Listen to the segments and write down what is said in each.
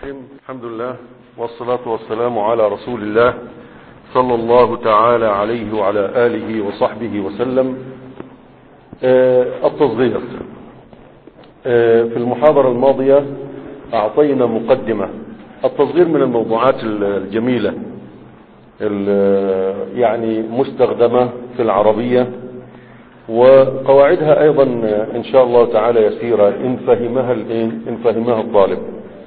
الرحيم الحمد لله والصلاة والسلام على رسول الله صلى الله تعالى عليه وعلى آله وصحبه وسلم آه التصغير آه في المحاضرة الماضية أعطينا مقدمة التصغير من الموضوعات الجميلة يعني مستخدمة في العربية وقواعدها أيضا إن شاء الله تعالى يسيرة إن فهمها إن فهمها الطالب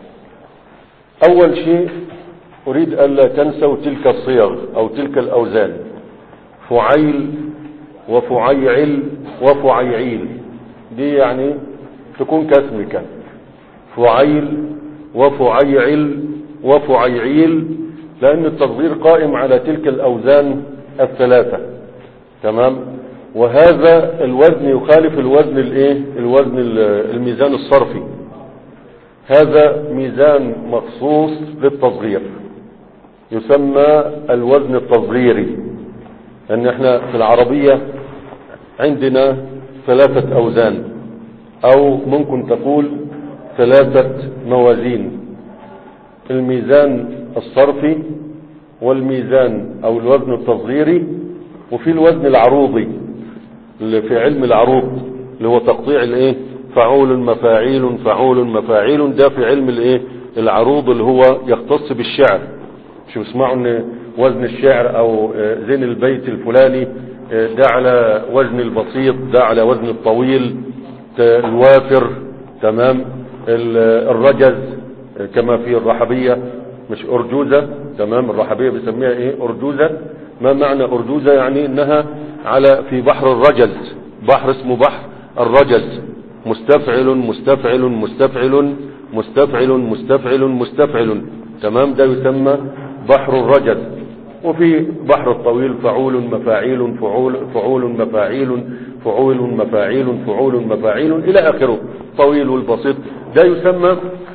أول شيء أريد ألا تنسوا تلك الصيغ أو تلك الأوزان فعيل وفعيعل وفعيعيل دي يعني تكون كاسمك فعيل وفعيعل وفعيعيل لأن التصغير قائم على تلك الأوزان الثلاثة تمام وهذا الوزن يخالف الوزن الايه الوزن الميزان الصرفي هذا ميزان مخصوص للتصغير يسمى الوزن التصغيري ان احنا في العربية عندنا ثلاثة اوزان او ممكن تقول ثلاثة موازين الميزان الصرفي والميزان او الوزن التصغيري وفي الوزن العروضي اللي في علم العروض اللي هو تقطيع الايه فعول مفاعيل فعول مفاعيل ده في علم الايه العروض اللي هو يختص بالشعر شو اسمعوا ان وزن الشعر او زين البيت الفلاني ده على وزن البسيط ده على وزن الطويل الوافر تمام الرجز كما في الرحبية مش ارجوزة تمام الرحبية بيسميها ايه ارجوزة ما معنى ارجوزة يعني انها على في بحر الرجز بحر اسمه بحر الرجز مستفعل مستفعل مستفعل مستفعل مستفعل مستفعل تمام ده يسمى بحر الرجز وفي بحر الطويل فعول مفاعيل فعول فعول مفاعيل فعول مفاعيل فعول مفاعيل الى اخره طويل والبسيط ده يسمى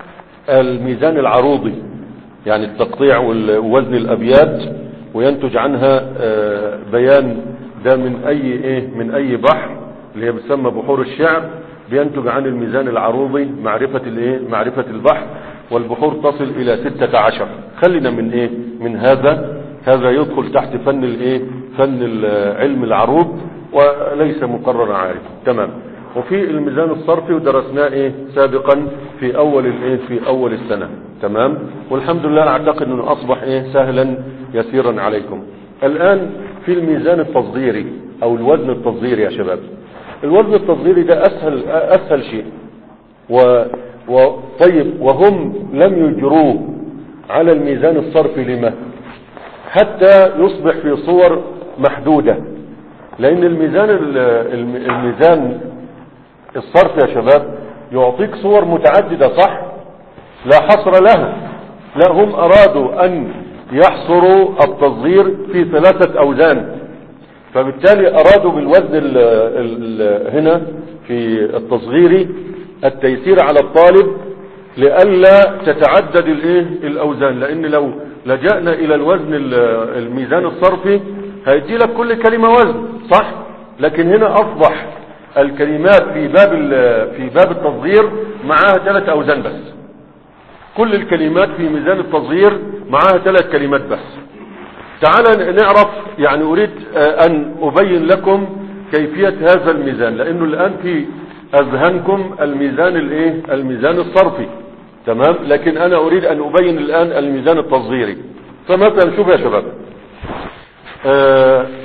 الميزان العروضي يعني التقطيع ووزن الابيات وينتج عنها بيان ده من اي ايه من اي بحر اللي هي بتسمى بحور الشعر بينتج عن الميزان العروضي معرفة الايه معرفة البحر والبحور تصل الى ستة عشر خلينا من ايه من هذا هذا يدخل تحت فن الايه فن علم العروض وليس مقرر عارف تمام وفي الميزان الصرفي ودرسناه ايه سابقا في اول الايه في اول السنة تمام والحمد لله اعتقد انه اصبح ايه سهلا يسيرا عليكم الان في الميزان التصغيري او الوزن التصغيري يا شباب الوزن التصغيري ده اسهل اسهل شيء و وطيب وهم لم يجروه على الميزان الصرفي لما حتى يصبح في صور محدودة لان الميزان الميزان الصرفي يا شباب يعطيك صور متعددة صح لا حصر لها لا هم ارادوا ان يحصروا التصغير في ثلاثة اوزان فبالتالي ارادوا بالوزن ال ال هنا في التصغيري التيسير على الطالب لئلا تتعدد الايه الاوزان لان لو لجأنا الى الوزن الميزان الصرفي هيدي لك كل كلمة وزن صح لكن هنا اصبح الكلمات في باب في باب التصغير معاها ثلاث اوزان بس كل الكلمات في ميزان التصغير معاها ثلاث كلمات بس تعال نعرف يعني اريد ان ابين لكم كيفية هذا الميزان لانه الان في اذهانكم الميزان الايه الميزان الصرفي تمام لكن انا اريد ان ابين الان الميزان التصغيري فمثلا شوف يا شباب آه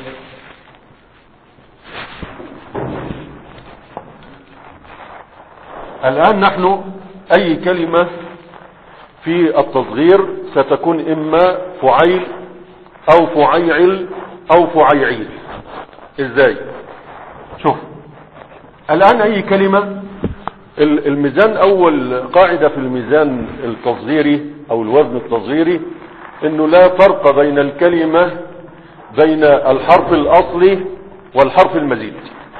الان نحن اي كلمة في التصغير ستكون اما فعيل او فعيعل او فعيعيل ازاي شوف الان اي كلمة الميزان اول قاعدة في الميزان التصغيري او الوزن التصغيري انه لا فرق بين الكلمة بين الحرف الاصلي والحرف المزيد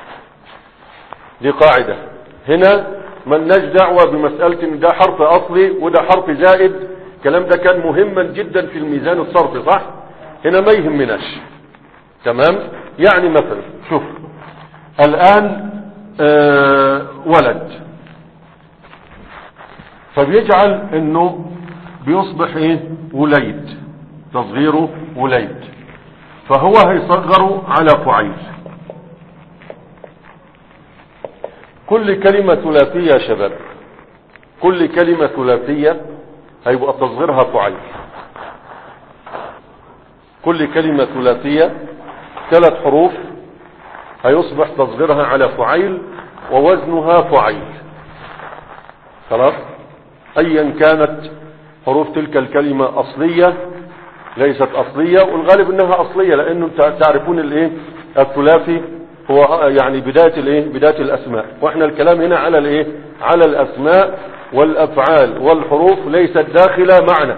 دي قاعدة هنا من دعوة بمسألة ان ده حرف اصلي وده حرف زائد الكلام ده كان مهما جدا في الميزان الصرفي صح هنا ما يهمناش تمام يعني مثلا شوف الان آه ولد فبيجعل انه بيصبح ايه وليد تصغيره وليد فهو هيصغر على فعيل كل كلمة ثلاثية يا شباب كل كلمة ثلاثية هيبقى تصغيرها فعيل كل كلمة ثلاثية ثلاث حروف هيصبح تصغيرها على فعيل ووزنها فعيل خلاص ايا كانت حروف تلك الكلمة اصلية ليست اصلية والغالب انها اصلية لانه تعرفون الايه الثلاثي هو يعني بداية الايه بداية الاسماء واحنا الكلام هنا على الايه على الاسماء والافعال والحروف ليست داخلة معنا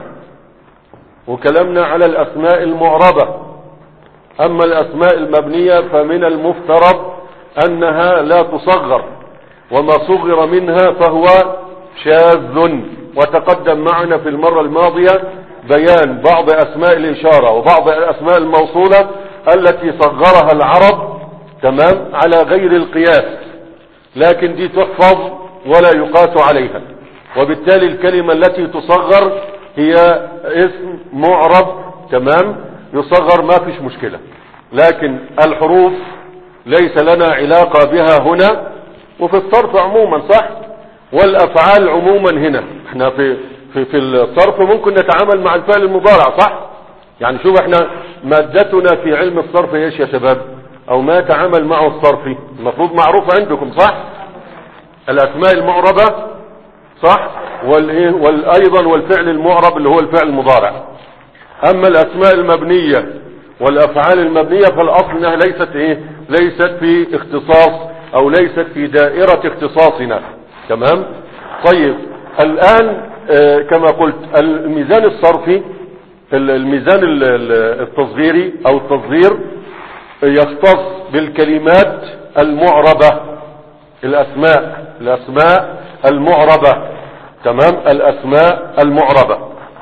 وكلامنا على الاسماء المعربة اما الاسماء المبنية فمن المفترض انها لا تصغر وما صغر منها فهو شاذ وتقدم معنا في المرة الماضية بيان بعض اسماء الاشارة وبعض الاسماء الموصولة التي صغرها العرب تمام على غير القياس لكن دي تحفظ ولا يقاس عليها وبالتالي الكلمة التي تصغر هي اسم معرب تمام يصغر ما فيش مشكلة لكن الحروف ليس لنا علاقة بها هنا وفي الصرف عموما صح والافعال عموما هنا احنا في في في الصرف ممكن نتعامل مع الفعل المضارع صح يعني شوف احنا مادتنا في علم الصرف ايش يا شباب او ما يتعامل معه الصرفي المفروض معروف عندكم صح الاسماء المعربة صح والايه والايضا والفعل المعرب اللي هو الفعل المضارع اما الاسماء المبنية والافعال المبنية فالاصل انها ليست ايه ليست في اختصاص او ليست في دائرة اختصاصنا تمام طيب الان آه كما قلت الميزان الصرفي الميزان التصغيري او التصغير يختص بالكلمات المعربة الاسماء الاسماء المعربة تمام الاسماء المعربة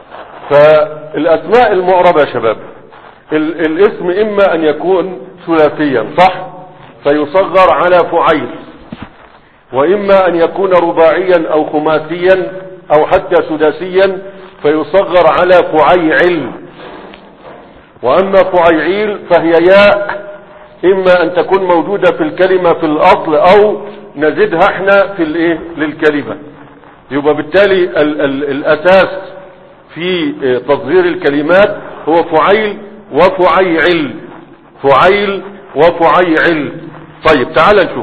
فالاسماء المعربة يا شباب الاسم اما ان يكون ثلاثيا صح فيصغر على فعيل واما ان يكون رباعيا او خماسيا او حتى سداسيا فيصغر على فعيعل واما فعيعيل فهي ياء اما ان تكون موجودة في الكلمة في الاصل او نزيدها احنا في الايه للكلمة يبقى بالتالي ال ال الاساس في تصغير الكلمات هو فعيل وفعيعل فعيل وفعيعل طيب تعال نشوف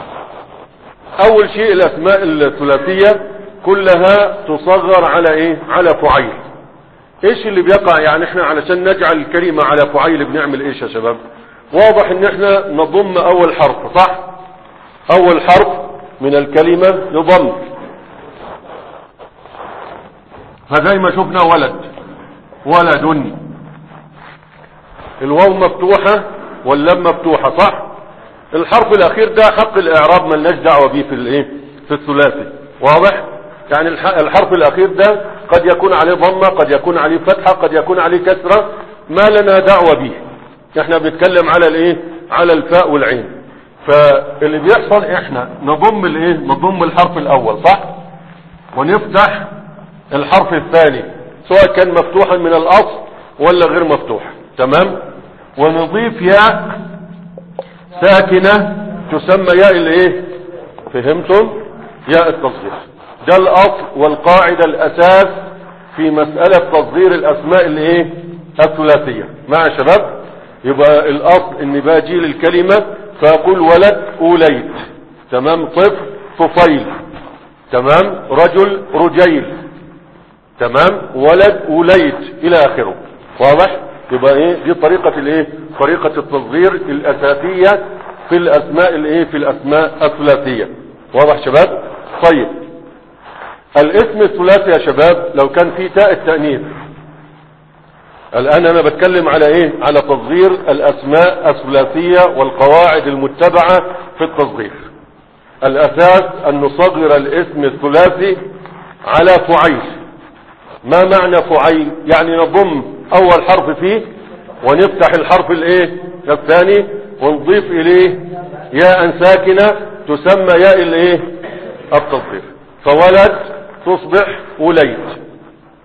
اول شيء الاسماء الثلاثية كلها تصغر على ايه على فعيل ايش اللي بيقع يعني احنا علشان نجعل الكلمة على فعيل بنعمل ايش يا شباب واضح ان احنا نضم اول حرف صح اول حرف من الكلمة يضم فزي ما شفنا ولد ولد الواو مفتوحة واللام مفتوحة صح الحرف الاخير ده حق الاعراب ملناش دعوة بيه في الايه في الثلاثي واضح يعني الحرف الاخير ده قد يكون عليه ضمة قد يكون عليه فتحة قد يكون عليه كسرة ما لنا دعوة به احنا بنتكلم على الايه على الفاء والعين فاللي بيحصل احنا نضم الايه نضم الحرف الاول صح ونفتح الحرف الثاني سواء كان مفتوحا من الاصل ولا غير مفتوح تمام ونضيف ياء ساكنة تسمى ياء الايه فهمتم ياء التصغير ده الاصل والقاعدة الاساس في مسألة تصغير الاسماء الايه الثلاثية مع شباب يبقى الاصل اني باجي للكلمة فاقول ولد اوليت تمام طفل طفيل تمام رجل رجيل تمام ولد اوليت الى اخره واضح يبقى ايه دي طريقة الايه طريقة التصغير الاساسية في الاسماء الايه في الاسماء الثلاثية واضح شباب طيب الاسم الثلاثي يا شباب لو كان فيه تاء التأنيث الان انا بتكلم على ايه على تصغير الاسماء الثلاثية والقواعد المتبعة في التصغير الاساس ان نصغر الاسم الثلاثي على فعيل ما معنى فعيل يعني نضم اول حرف فيه ونفتح الحرف الايه الثاني ونضيف اليه ياء ساكنة تسمى ياء الايه التصغير فولد تصبح وليد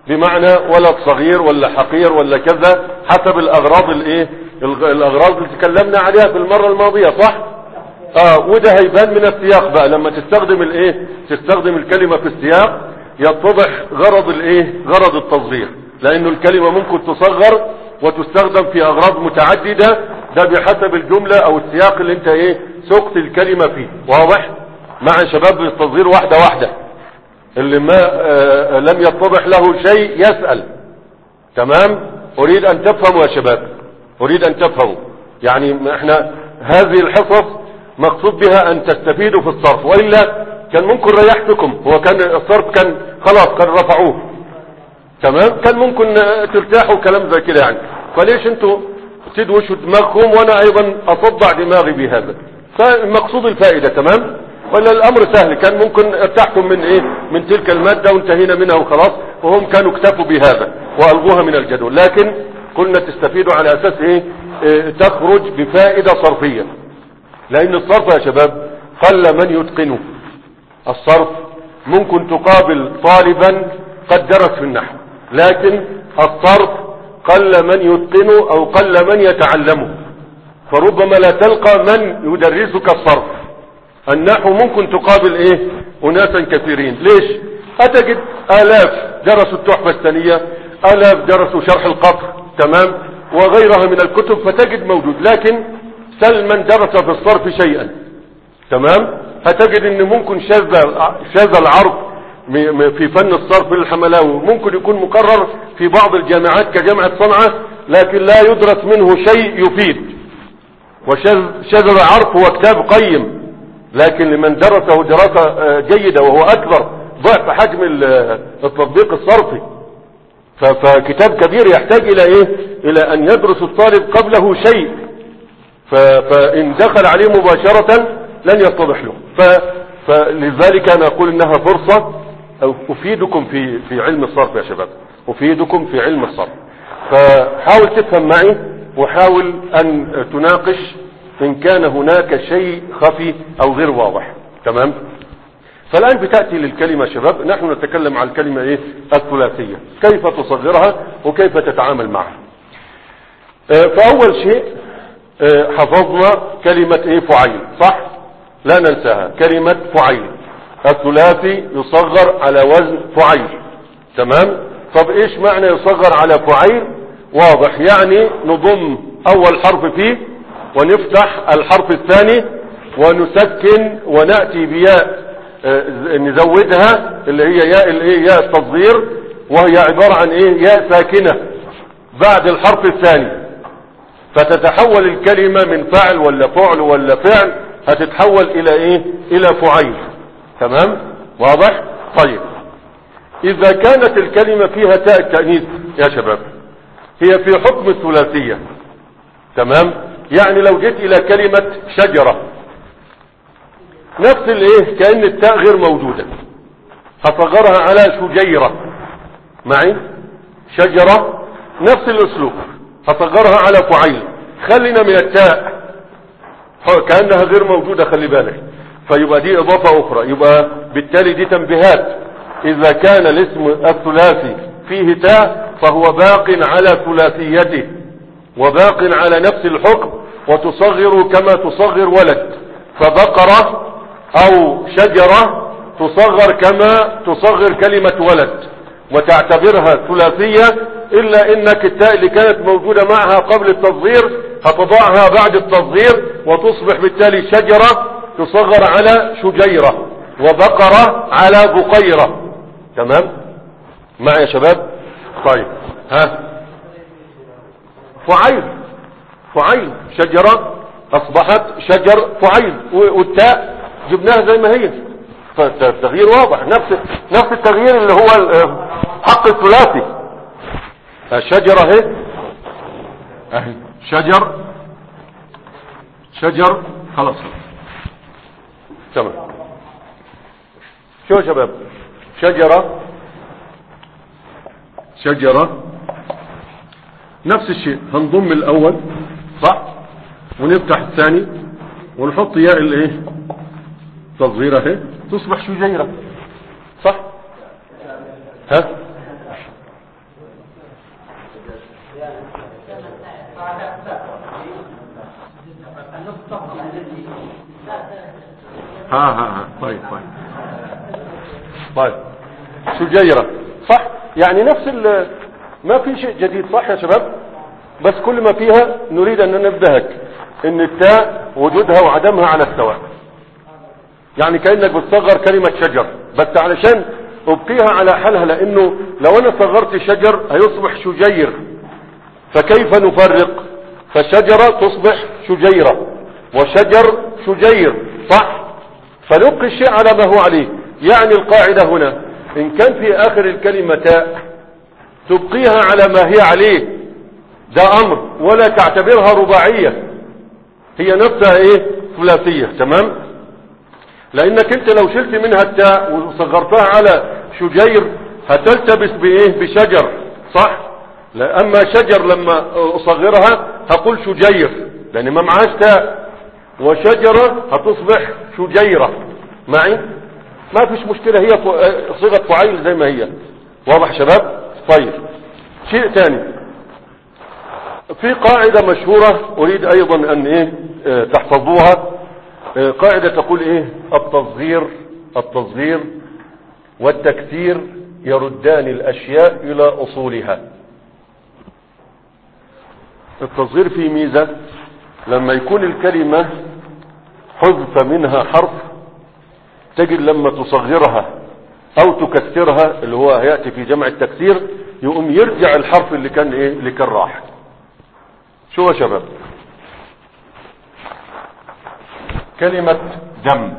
بمعنى ولد صغير ولا حقير ولا كذا حسب الاغراض الايه الغ- الاغراض اللي تكلمنا عليها في المرة الماضية صح اه وده هيبان من السياق بقى لما تستخدم الايه تستخدم الكلمة في السياق يتضح غرض الايه غرض التصغير لانه الكلمة ممكن تصغر وتستخدم في اغراض متعددة ده بحسب الجملة او السياق اللي انت ايه سقت الكلمة فيه واضح مع شباب التصغير واحدة واحدة اللي ما آه لم يتضح له شيء يسأل تمام اريد ان تفهموا يا شباب اريد ان تفهموا يعني احنا هذه الحصص مقصود بها ان تستفيدوا في الصرف وإلا كان ممكن ريحتكم هو كان الصرف كان خلاص كان رفعوه تمام كان ممكن آه، ترتاحوا كلام زي كده يعني فليش انتوا تدوشوا دماغكم وانا ايضا اصدع دماغي بهذا فالمقصود الفائدة تمام ولا الامر سهل كان ممكن ارتحتم من ايه من تلك المادة وانتهينا منها وخلاص وهم كانوا اكتفوا بهذا والغوها من الجدول لكن قلنا تستفيدوا على اساس ايه اه تخرج بفائدة صرفية لان الصرف يا شباب قل من يتقنه الصرف ممكن تقابل طالبا قد درس في النحو لكن الصرف قل من يتقنه او قل من يتعلمه فربما لا تلقى من يدرسك الصرف النحو ممكن تقابل ايه اناسا كثيرين ليش هتجد الاف درسوا التحفة الثانية الاف درسوا شرح القطر تمام وغيرها من الكتب فتجد موجود لكن سل من درس في الصرف شيئا تمام هتجد ان ممكن شاذ شاذ العرض م- م- في فن الصرف للحملاوي ممكن يكون مقرر في بعض الجامعات كجامعة صنعاء لكن لا يدرس منه شيء يفيد وشاذ العرف هو كتاب قيم لكن لمن درسه دراسة آه، جيدة وهو أكبر ضعف حجم ال- آه، التطبيق الصرفي ف- فكتاب كبير يحتاج إلى إيه إلى أن يدرس الطالب قبله شيء ف- فإن دخل عليه مباشرة لن يتضح له ف- فلذلك أنا أقول إنها فرصة أو أفيدكم في في علم الصرف يا شباب أفيدكم في علم الصرف فحاول تفهم معي وحاول أن تناقش إن كان هناك شيء خفي أو غير واضح تمام فالآن بتأتي للكلمة يا شباب نحن نتكلم عن الكلمة إيه الثلاثية كيف تصغرها وكيف تتعامل معها آه، فأول شيء آه، حفظنا كلمة إيه فعيل صح لا ننساها كلمة فعيل الثلاثي يصغر على وزن فعيل تمام طب ايش معنى يصغر على فعيل واضح يعني نضم اول حرف فيه ونفتح الحرف الثاني ونسكن ونأتي بياء آه، نزودها اللي هي ياء الايه ياء التصغير وهي عبارة عن ايه ياء ساكنة بعد الحرف الثاني فتتحول الكلمة من فعل ولا فعل ولا فعل هتتحول الى ايه الى فعيل تمام واضح طيب اذا كانت الكلمة فيها تاء التأنيث يا شباب هي في حكم الثلاثية تمام يعني لو جيت الى كلمة شجرة نفس الايه كأن التاء غير موجودة هصغرها على شجيرة معي شجرة نفس الاسلوب هصغرها على فعيل خلينا من التاء كأنها غير موجودة خلي بالك فيبقى دي اضافة اخرى يبقى بالتالي دي تنبيهات اذا كان الاسم الثلاثي فيه تاء فهو باق على ثلاثيته وباق على نفس الحكم وتصغر كما تصغر ولد فبقرة او شجرة تصغر كما تصغر كلمة ولد وتعتبرها ثلاثية الا انك التاء اللي كانت موجودة معها قبل التصغير هتضعها بعد التصغير وتصبح بالتالي شجرة تصغر على شجيرة وبقرة على بقيرة تمام معي يا شباب طيب ها فعيل فعيل شجرة اصبحت شجر فعيل والتاء جبناها زي ما هي فالتغيير واضح نفس نفس التغيير اللي هو حق الثلاثي الشجرة اهي اهي شجر شجر خلاص تمام شو يا شباب شجرة شجرة نفس الشيء هنضم الاول صح ونفتح الثاني ونحط ياء الايه تصغير اهي تصبح شجيرة صح ها ها ها ها طيب طيب طيب شجيرة صح يعني نفس ال ما في شيء جديد صح يا شباب بس كل ما فيها نريد ان ننبهك ان التاء وجودها وعدمها على السواء يعني كأنك بتصغر كلمة شجر بس علشان ابقيها على حالها لانه لو انا صغرت شجر هيصبح شجير فكيف نفرق فشجرة تصبح شجيرة وشجر شجير صح فنبقي الشيء على ما هو عليه يعني القاعدة هنا ان كان في اخر الكلمة تاء تبقيها على ما هي عليه ده امر ولا تعتبرها رباعية هي نفسها ايه ثلاثية تمام لانك انت لو شلت منها التاء وصغرتها على شجير هتلتبس بايه بشجر صح لا اما شجر لما اصغرها هقول شجير لان ما معهاش تاء وشجرة هتصبح شجيرة معي ما فيش مشكلة هي صيغة فعيل زي ما هي واضح شباب طيب شيء ثاني في قاعدة مشهورة اريد ايضا ان ايه اه تحفظوها اه قاعدة تقول ايه التصغير التصغير والتكثير يردان الاشياء الى اصولها التصغير فيه ميزة لما يكون الكلمة حذف منها حرف تجد لما تصغرها او تكثرها اللي هو هيأتي في جمع التكثير يقوم يرجع الحرف اللي كان ايه اللي كان راح شو يا شباب كلمة دم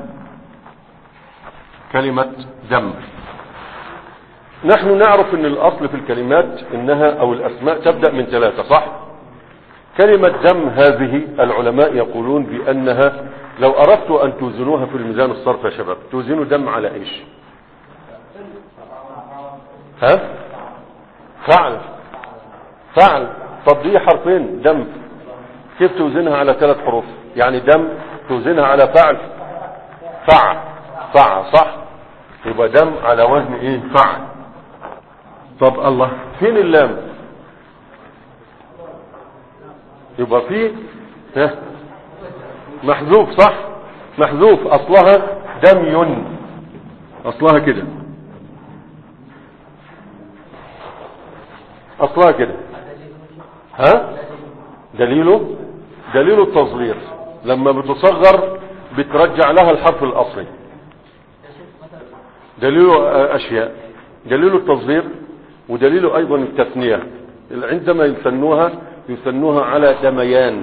كلمة دم نحن نعرف ان الاصل في الكلمات انها او الاسماء تبدأ من ثلاثة صح كلمة دم هذه العلماء يقولون بانها لو اردت ان توزنوها في الميزان الصرف يا شباب توزنوا دم على ايش ها فعل فعل طب دي حرفين دم كيف توزنها على ثلاث حروف يعني دم توزنها على فعل فع فع صح يبقى دم على وزن ايه فعل طب الله فين اللام يبقى فيه ها محذوف صح محذوف اصلها دمي اصلها كده اصلها كده ها دليله دليل التصغير لما بتصغر بترجع لها الحرف الاصلي دليل اشياء دليل التصغير ودليل ايضا التثنية عندما يثنوها يثنوها على دميان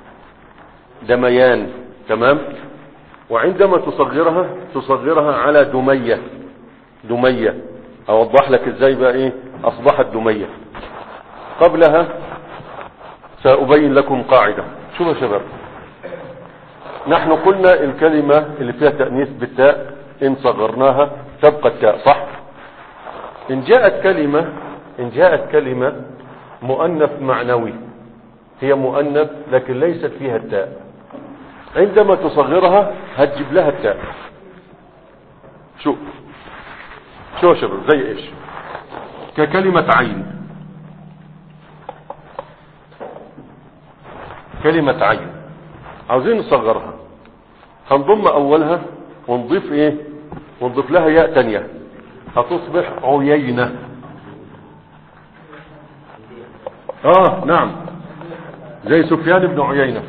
دميان تمام وعندما تصغرها تصغرها على دمية دمية اوضح لك ازاي بقى ايه اصبحت دمية قبلها سأبين لكم قاعدة شوفوا يا شباب نحن قلنا الكلمة اللي فيها تأنيث بالتاء إن صغرناها تبقى التاء صح إن جاءت كلمة إن جاءت كلمة مؤنث معنوي هي مؤنث لكن ليست فيها التاء عندما تصغرها هتجيب لها التاء شو شو يا شباب زي ايش ككلمة عين كلمة عين عاوزين نصغرها هنضم اولها ونضيف ايه ونضيف لها ياء تانية هتصبح عيينة اه نعم زي سفيان بن عيينة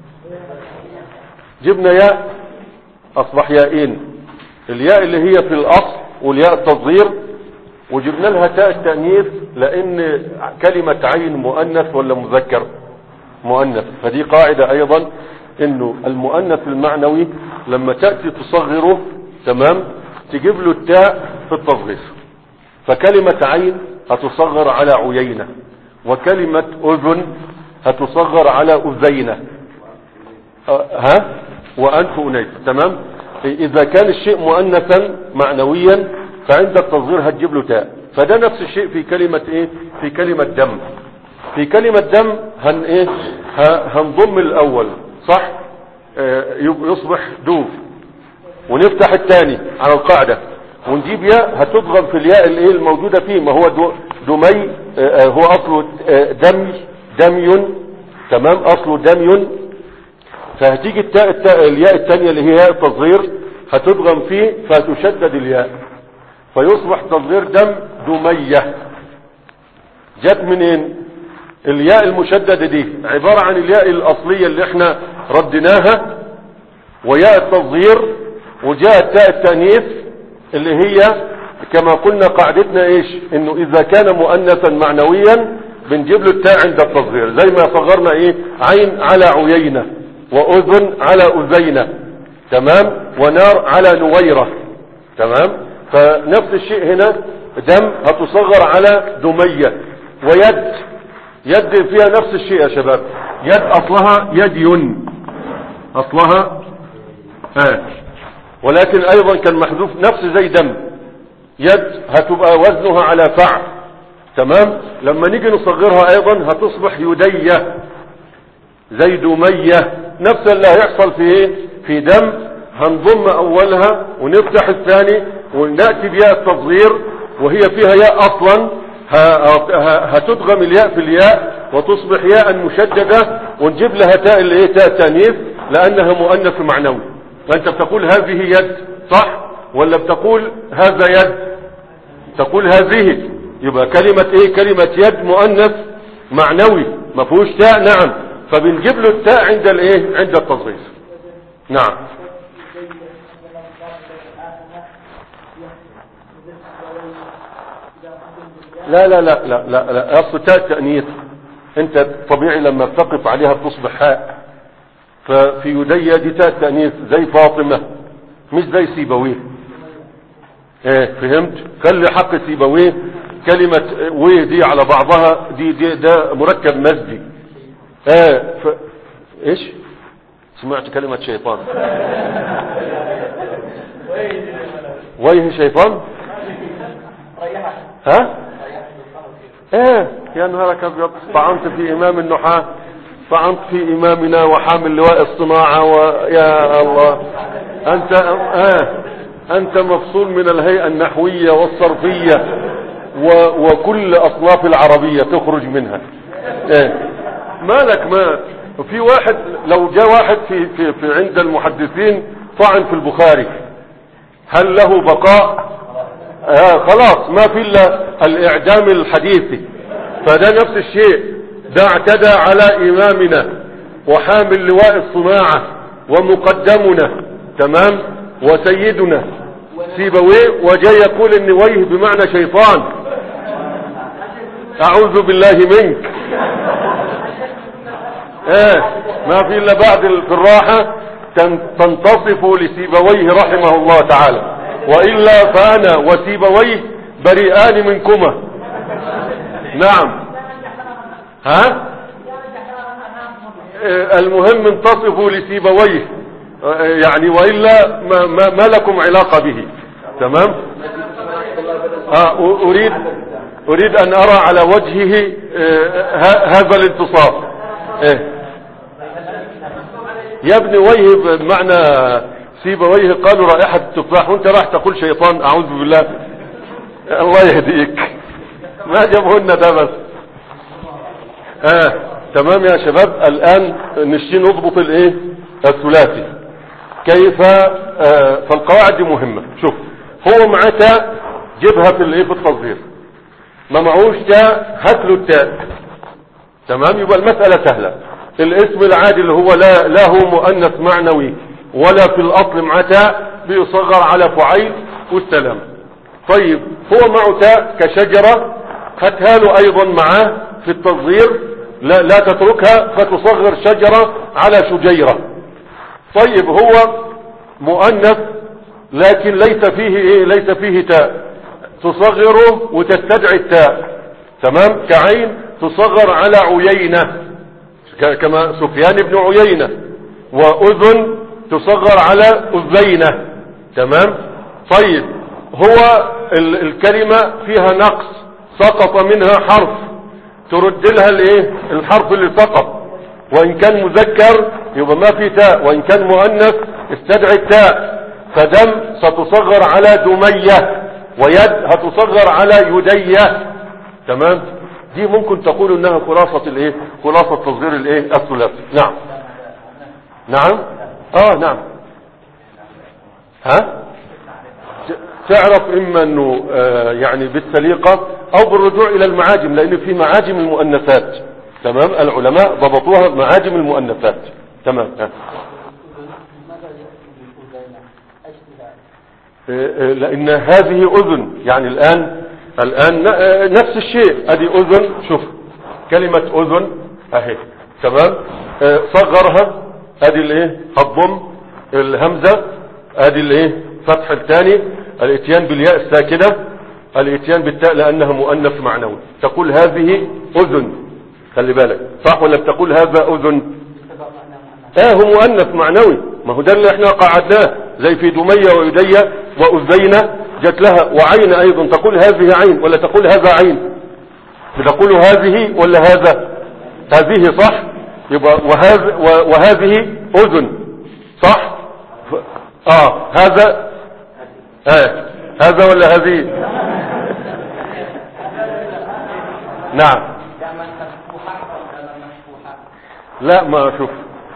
جبنا ياء اصبح يائين الياء اللي هي في الاصل والياء التصغير وجبنا لها تاء التأنيث لان كلمة عين مؤنث ولا مذكر مؤنث فدي قاعدة ايضا انه المؤنث المعنوي لما تأتي تصغره تمام تجيب له التاء في التصغير فكلمة عين هتصغر على عيينة وكلمة اذن هتصغر على اذينة أه ها وانف انيف تمام اذا كان الشيء مؤنثا معنويا فعند التصغير هتجيب له تاء فده نفس الشيء في كلمة ايه في كلمة دم في كلمة دم هن ايه هنضم الاول صح اه يصبح دوف ونفتح الثاني على القاعدة ونجيب ياء هتضغم في الياء الايه الموجودة فيه ما هو دو دمي اه هو اصله اه دمي دمي تمام اصله دمي فهتيجي التاء, التاء الياء الثانية اللي هي ياء التصغير هتدغم فيه فتشدد الياء فيصبح تصغير دم دمية جت منين الياء المشددة دي عبارة عن الياء الأصلية اللي احنا ردناها وياء التصغير وجاءت تاء التأنيث اللي هي كما قلنا قاعدتنا ايش انه اذا كان مؤنثا معنويا بنجيب له التاء عند التصغير زي ما صغرنا ايه عين على عيينة واذن على اذينة تمام ونار على نويرة تمام فنفس الشيء هنا دم هتصغر على دمية ويد يد فيها نفس الشيء يا شباب يد اصلها يد اصلها آه. ولكن ايضا كان محذوف نفس زي دم يد هتبقى وزنها على فعل تمام لما نيجي نصغرها ايضا هتصبح يدية زي دمية نفس اللي هيحصل في ايه في دم هنضم اولها ونفتح الثاني ونأتي بياء التصغير وهي فيها ياء اصلا هتدغم الياء في الياء وتصبح ياء مشددة ونجيب لها تاء الايه تاء تانيث لانها مؤنث معنوي فانت بتقول هذه يد صح ولا بتقول هذا يد تقول هذه يبقى كلمة ايه كلمة يد مؤنث معنوي ما فيهوش تاء نعم فبنجيب له التاء عند الايه عند التصغير نعم لا لا لا لا لا, لا. اصل تاء تأنيث انت طبيعي لما بتقف عليها بتصبح هاء ففي يدي دي تاء تأنيث زي فاطمة مش زي سيبويه ايه فهمت خلي حق سيبويه كلمة ويه دي على بعضها دي, دي ده مركب مزدي ايه ف... ايش سمعت كلمة شيطان ويه شيطان ها ايه يا نهارك ابيض طعنت في امام النحاة طعنت في امامنا وحامل لواء الصناعة ويا الله انت اه انت مفصول من الهيئة النحوية والصرفية و... وكل اصناف العربية تخرج منها ايه مالك ما في واحد لو جاء واحد في, في, في عند المحدثين طعن في البخاري هل له بقاء آه خلاص ما في الا الاعدام الحديثي فده نفس الشيء ده اعتدى على امامنا وحامل لواء الصناعة ومقدمنا تمام وسيدنا سيبويه وجاي يقول ان ويه بمعنى شيطان اعوذ بالله منك ايه ما في الا بعد في الراحة تنتصف لسيبويه رحمه الله تعالى وإلا فأنا وسيبويه بريئان منكما نعم ها المهم انتصفوا لسيبويه يعني وإلا ما, ما, ما لكم علاقة به تمام آه أريد أريد أن أرى على وجهه هذا الانتصاف إيه يا ابن ويه بمعنى سيبويه قالوا رائحة التفاح وانت راح تقول شيطان اعوذ بالله الله يهديك ما جابهن ده بس اه تمام يا شباب الان نشتي نضبط الايه الثلاثي كيف آه فالقواعد دي مهمة شوف هو معاه تاء جيبها في الايه في التصغير ما معهوش تاء هات له التاء تمام يبقى المسألة سهلة الاسم العادي اللي هو لا, لا هو مؤنث معنوي ولا في الاصل مع تاء بيصغر على فعيل والسلام طيب هو معه تاء كشجرة هاتها له ايضا معاه في التصغير لا, لا تتركها فتصغر شجرة على شجيرة طيب هو مؤنث لكن ليس فيه ايه ليس فيه تاء تصغره وتستدعي التاء تمام كعين تصغر على عيينة كما سفيان بن عيينة واذن تصغر على اذينة تمام طيب هو الكلمة فيها نقص سقط منها حرف ترد لها الايه الحرف اللي سقط وان كان مذكر يبقى ما في تاء وان كان مؤنث استدعي التاء فدم ستصغر على دمية ويد هتصغر على يدية تمام دي ممكن تقول انها خلاصة الايه خلاصة تصغير الايه الثلاثي نعم نعم اه نعم ها تعرف اما انه آه يعني بالسليقة او بالرجوع الى المعاجم لان في معاجم المؤنثات تمام العلماء ضبطوها معاجم المؤنثات تمام ها. آه، آه، لان هذه اذن يعني الان الان ن- آه، نفس الشيء ادي اذن شوف كلمة اذن اهي تمام آه، صغرها ادي الايه الضم الهمزة ادي الايه فتح الثاني الاتيان بالياء الساكنة الاتيان بالتاء لانها مؤنث معنوي تقول هذه اذن خلي بالك صح ولا بتقول هذا اذن اه هو مؤنث معنوي ما هو ده اللي احنا قعدناه زي في دمية ويدية وأذينة جت لها وعين ايضا تقول هذه عين ولا تقول هذا عين بتقول هذه ولا هذا هذه صح يبقى وهذا وهذه اذن صح ف... اه هذا اه هذا ولا هذه نعم لا ما شوف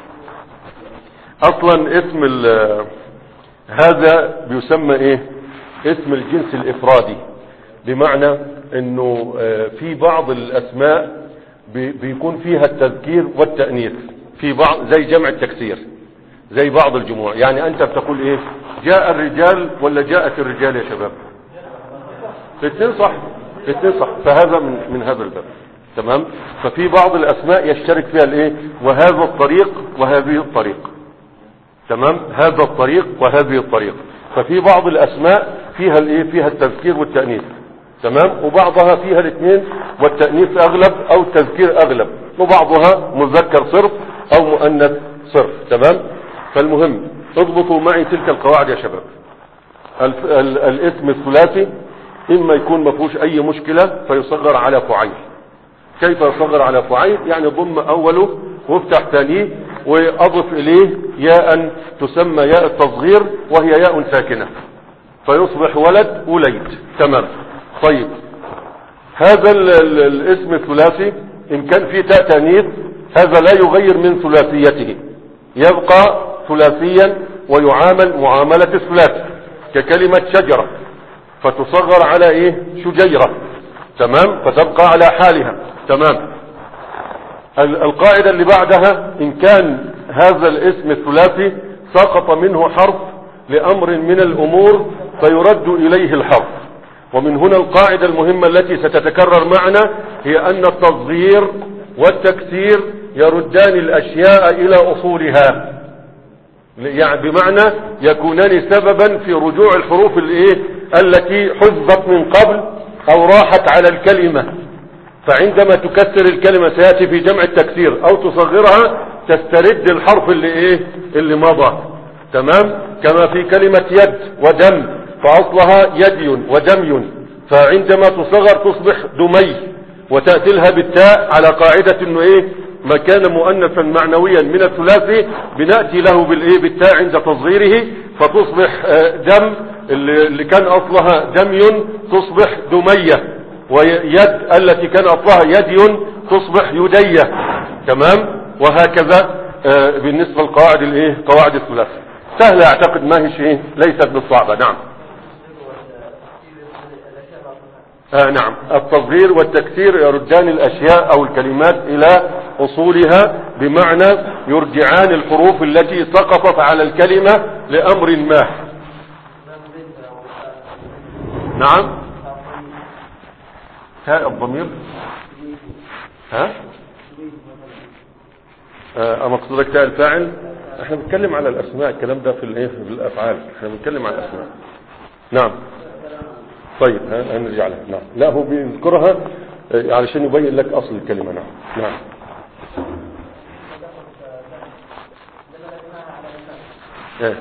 اصلا اسم ال- هذا بيسمى ايه اسم الجنس الافرادي بمعنى انه آه، في بعض الاسماء بي- بيكون فيها التذكير والتأنيث في بعض زي جمع التكسير زي بعض الجموع يعني انت بتقول ايه جاء الرجال ولا جاءت الرجال يا شباب الاثنين صح الاثنين صح فهذا من من هذا الباب تمام ففي بعض الاسماء يشترك فيها الايه وهذا الطريق وهذه الطريق تمام هذا الطريق وهذه الطريق ففي بعض الاسماء فيها الايه فيها التذكير والتانيث تمام وبعضها فيها الاثنين والتانيث اغلب او التذكير اغلب وبعضها مذكر صرف او مؤنث صرف تمام فالمهم اضبطوا معي تلك القواعد يا شباب الف... ال... الاسم الثلاثي اما يكون ما فيهوش اي مشكلة فيصغر على فعيل كيف يصغر على فعيل يعني ضم اوله وافتح ثانيه واضف اليه ياء تسمى ياء التصغير وهي ياء ساكنة فيصبح ولد وليد تمام طيب هذا ال... ال... الاسم الثلاثي ان كان فيه تاء تانيث هذا لا يغير من ثلاثيته يبقى ثلاثيا ويعامل معاملة الثلاثي ككلمة شجرة فتصغر على ايه شجيرة تمام فتبقى على حالها تمام ال- القاعدة اللي بعدها ان كان هذا الاسم الثلاثي سقط منه حرف لامر من الامور فيرد اليه الحرف ومن هنا القاعدة المهمة التي ستتكرر معنا هي ان التصغير والتكسير يردان الاشياء الى اصولها يعني بمعنى يكونان سببا في رجوع الحروف الايه التي حذفت من قبل او راحت على الكلمة فعندما تكسر الكلمة سيأتي في جمع التكسير او تصغرها تسترد الحرف اللي ايه اللي مضى تمام كما في كلمة يد ودم فاصلها يدي ودمي فعندما تصغر تصبح دمي وتأتي لها بالتاء على قاعدة انه ايه ما كان مؤنثا معنويا من الثلاثي بنأتي له بالايه بالتاء عند تصغيره فتصبح آه، دم اللي اللي كان اصلها دمي تصبح دمية ويد التي كان اصلها يدي تصبح يدية تمام وهكذا آه، بالنسبة لقواعد الايه قواعد الثلاثي سهلة اعتقد ما هي شيء ليست بالصعبة نعم آه نعم التصغير والتكسير يردان الأشياء أو الكلمات إلى أصولها بمعنى يرجعان الحروف التي سقطت على الكلمة لأمر ما نعم ها الضمير ها آه مقصودك تاء الفاعل احنا بنتكلم على الاسماء الكلام ده في الايه في الافعال احنا بنتكلم على الاسماء نعم طيب ها- هنرجع لها نعم لا هو بيذكرها آه، علشان يبين لك اصل الكلمة نعم نعم ايه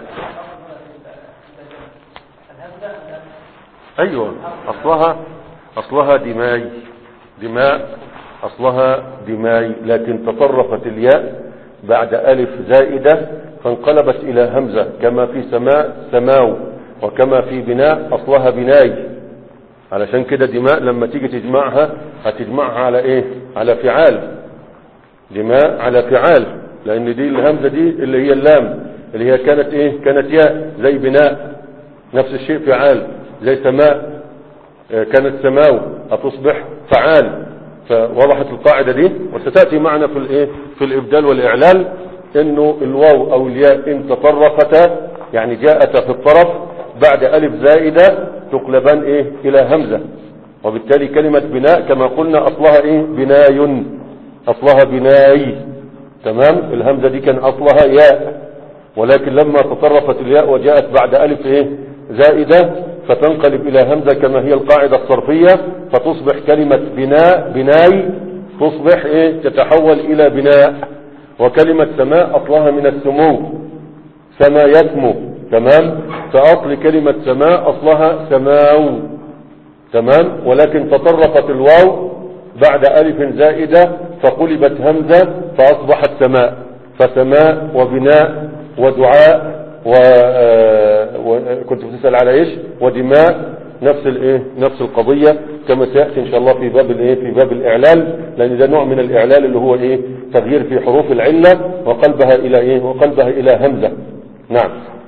ايوه اصلها اصلها دماي دماء اصلها دماي لكن تطرفت الياء بعد الف زائدة فانقلبت الى همزة كما في سماء سماو وكما في بناء اصلها بناي علشان كده دماء لما تيجي تجمعها هتجمعها على ايه على فعال دماء على فعال لان دي الهمزة دي اللي هي اللام اللي هي كانت ايه كانت ياء زي بناء نفس الشيء فعال زي سماء آه، كانت سماو هتصبح فعال فوضحت القاعدة دي وستأتي معنا في الايه في الابدال والاعلال انه الواو او الياء ان تطرقتا يعني جاءتا في الطرف بعد الف زائدة تقلبان ايه الى همزة وبالتالي كلمة بناء كما قلنا اصلها ايه بناي اصلها بناي تمام الهمزة دي كان اصلها ياء ولكن لما تطرفت الياء وجاءت بعد الف ايه زائدة فتنقلب الى همزة كما هي القاعدة الصرفية فتصبح كلمة بناء بناي تصبح ايه تتحول الى بناء وكلمة سماء اصلها من السمو سما يسمو تمام فاصل كلمة سماء اصلها سماو تمام ولكن تطرفت الواو بعد الف زائدة فقلبت همزة فاصبحت سماء فسماء وبناء ودعاء و... آه، وكنت بتسأل على ايش ودماء نفس الايه نفس القضية كما سيأتي ان شاء الله في باب الايه في باب الاعلال لان ده نوع من الاعلال اللي هو ايه تغيير في حروف العلة وقلبها الى ايه وقلبها الى همزة نعم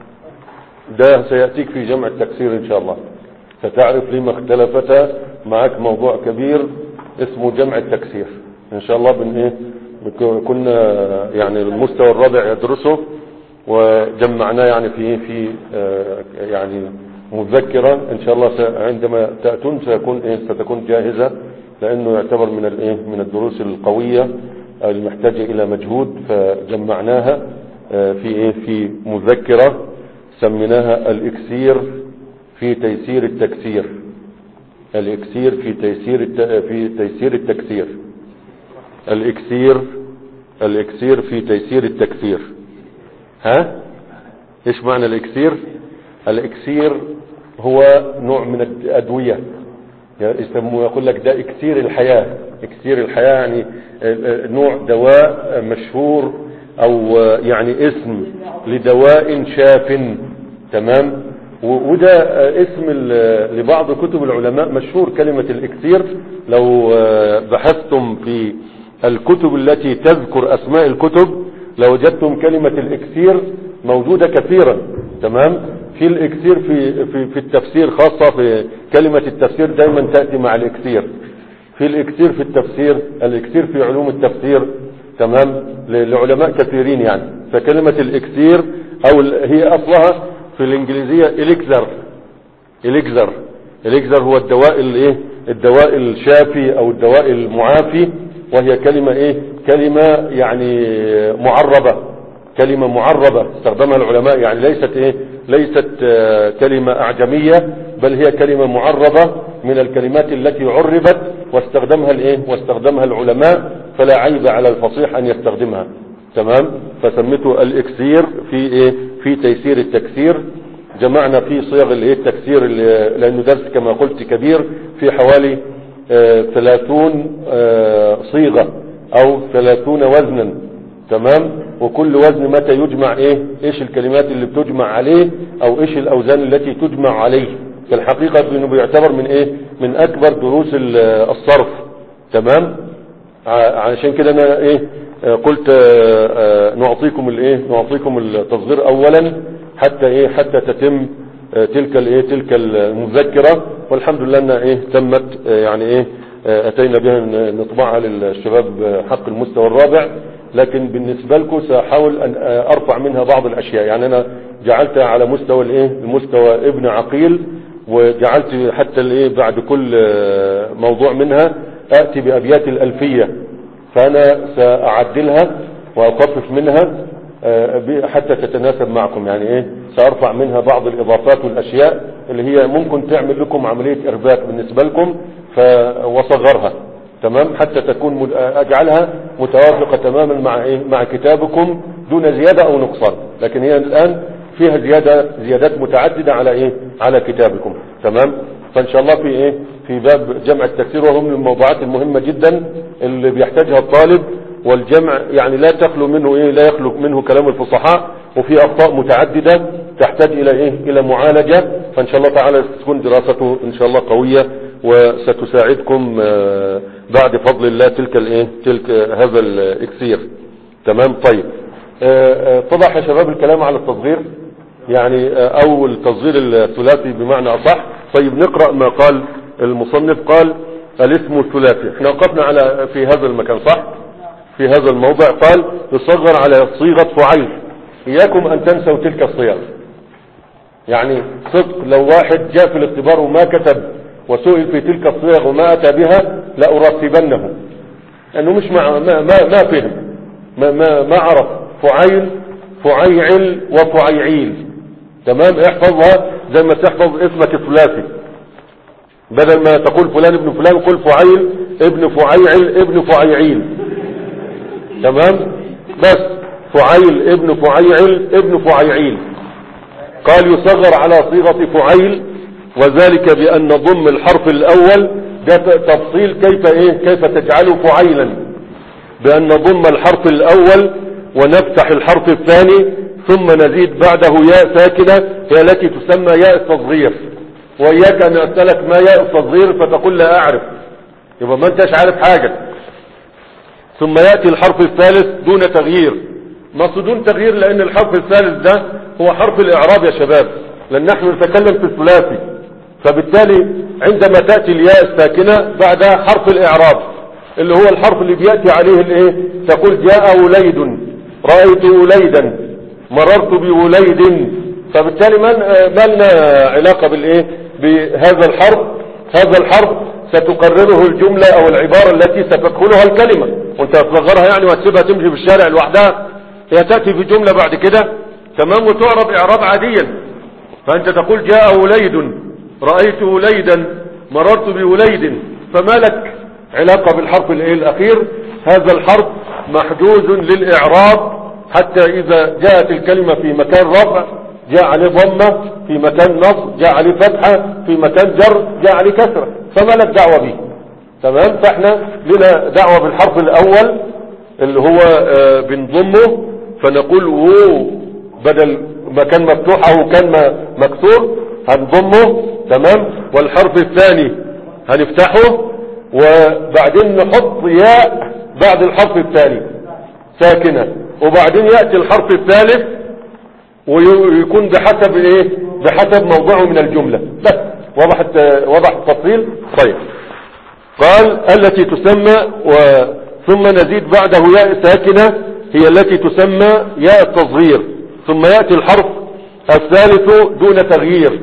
ده سيأتيك في جمع التكسير ان شاء الله ستعرف لما اختلفتا معك موضوع كبير اسمه جمع التكسير ان شاء الله بن ايه بك- كنا يعني المستوى الرابع يدرسه وجمعناه يعني في في آه، يعني مذكرة ان شاء الله س- عندما تأتون سيكون ايه ستكون جاهزة لانه يعتبر من الايه من الدروس القوية المحتاجة الى مجهود فجمعناها آه، في ايه في مذكرة سميناها الاكسير في تيسير التكسير الاكسير في تيسير الت... في تيسير التكسير الاكسير الاكسير في تيسير التكسير ها ايش معنى الاكسير الاكسير هو نوع من الادويه يعني يسموه يقول لك ده اكسير الحياه اكسير الحياه يعني آه، آه، نوع دواء مشهور او آه، يعني اسم لدواء شاف تمام و- وده آه، اسم ال- لبعض كتب العلماء مشهور كلمة الاكسير لو آه، بحثتم في الكتب التي تذكر اسماء الكتب لوجدتم كلمة الاكسير موجودة كثيرا تمام في الاكسير في, في, في التفسير خاصة في كلمة التفسير دايما تأتي مع الاكسير في الاكسير في التفسير الاكسير في علوم التفسير تمام ل- لعلماء كثيرين يعني فكلمة الاكسير او ال- هي اصلها في الانجليزية اليكزر اليكزر اليكزر هو الدواء الايه الدواء الشافي او الدواء المعافي وهي كلمة ايه كلمة يعني معربة كلمة معربة استخدمها العلماء يعني ليست ايه ليست آه، كلمة اعجمية بل هي كلمة معربة من الكلمات التي عربت واستخدمها الايه واستخدمها العلماء فلا عيب على الفصيح ان يستخدمها تمام فسميته الاكسير في ايه في تيسير التكسير جمعنا فيه صيغ الايه التكسير اللي- لانه درس كما قلت كبير في حوالي آه، 30 آه، صيغة او 30 وزنا تمام وكل وزن متى يجمع ايه ايش الكلمات اللي بتجمع عليه او ايش الاوزان التي تجمع عليه في الحقيقة انه بيعتبر من ايه من اكبر دروس ال- الصرف تمام ع- علشان كده انا ايه آه، قلت آه، آه، نعطيكم الايه نعطيكم التصغير اولا حتى ايه حتى تتم آه، تلك الايه تلك المذكرة والحمد لله انها ايه تمت آه، يعني ايه آه، اتينا بها ن- نطبعها للشباب آه، حق المستوى الرابع لكن بالنسبة لكم سأحاول ان آه، ارفع منها بعض الاشياء يعني انا جعلتها على مستوى الايه المستوى ابن عقيل وجعلت حتى الايه بعد كل آه، موضوع منها اتي بابيات الالفية فانا ساعدلها واخفف منها آه، ب- حتى تتناسب معكم يعني ايه سارفع منها بعض الاضافات والاشياء اللي هي ممكن تعمل لكم عملية ارباك بالنسبة لكم ف وصغرها تمام حتى تكون مد- اجعلها متوافقة تماما مع ايه مع كتابكم دون زيادة او نقصان لكن هي الان فيها زيادة زيادات متعددة على ايه على كتابكم تمام فان شاء الله في ايه في باب جمع التكسير وهو من الموضوعات المهمة جدا اللي بيحتاجها الطالب والجمع يعني لا تخلو منه ايه لا يخلو منه كلام الفصحاء وفي اخطاء متعددة تحتاج الى ايه الى معالجة فان شاء الله تعالى تكون دراسته ان شاء الله قوية وستساعدكم آه، بعد فضل الله تلك الايه تلك آه، هذا الاكسير تمام طيب آه، آه، اتضح يا شباب الكلام على التصغير يعني آه، او التصغير الثلاثي بمعنى اصح طيب نقرأ ما قال المصنف قال الاسم الثلاثي احنا وقفنا على في هذا المكان صح في هذا الموضع قال يصغر على صيغة فعيل اياكم ان تنسوا تلك الصيغ يعني صدق لو واحد جاء في الاختبار وما كتب وسئل في تلك الصيغ وما اتى بها لأرتبنه انه مش مع ما ما, ما فهم ما, ما, ما عرف فعيل فعيعل وفعيعيل تمام احفظها زي ما تحفظ اسمك الثلاثي بدل ما تقول فلان ابن فلان قل فعيل ابن فعيعل ابن فعيعيل تمام بس فعيل ابن فعيعل ابن فعيعيل قال يصغر على صيغة فعيل وذلك بأن ضم الحرف الأول ده تفصيل كيف ايه كيف تجعله فعيلا بأن ضم الحرف الأول ونفتح الحرف الثاني ثم نزيد بعده ياء ساكنة هي التي تسمى ياء التصغير وإياك أن أسألك ما ياء التصغير فتقول لا أعرف يبقى ما أنتش عارف حاجة ثم يأتي الحرف الثالث دون تغيير ما دون تغيير لأن الحرف الثالث ده هو حرف الإعراب يا شباب لأن نحن نتكلم في الثلاثي فبالتالي عندما تأتي الياء الساكنة بعد حرف الإعراب اللي هو الحرف اللي بيأتي عليه الايه تقول جاء وليد رأيت وليدا مررت بوليد فبالتالي ما ما لنا علاقة بالايه بهذا الحرف هذا الحرف ستقرره الجملة او العبارة التي ستدخلها الكلمة وانت تصغرها يعني وتسيبها تمشي في الشارع لوحدها هي تأتي في جملة بعد كده تمام وتعرب اعراب عاديا فانت تقول جاء وليد رأيت وليدا مررت بوليد فما لك علاقة بالحرف الايه الاخير هذا الحرف محجوز للاعراب حتى اذا جاءت الكلمة في مكان رفع جاء عليه ضمة في مكان نصب جاء عليه فتحة في مكان جر جاء عليه كسرة فما لك دعوة به تمام فاحنا لنا دعوة بالحرف الاول اللي هو آه بنضمه فنقول وو بدل ما كان مفتوح او كان مكسور هنضمه تمام والحرف الثاني هنفتحه وبعدين نحط ياء بعد الحرف الثاني ساكنة وبعدين يأتي الحرف الثالث ويكون بحسب ايه بحسب موضعه من الجملة بس وضحت وضح التفصيل طيب قال التي تسمى و ثم نزيد بعده ياء ساكنة هي التي تسمى ياء التصغير ثم يأتي الحرف الثالث دون تغيير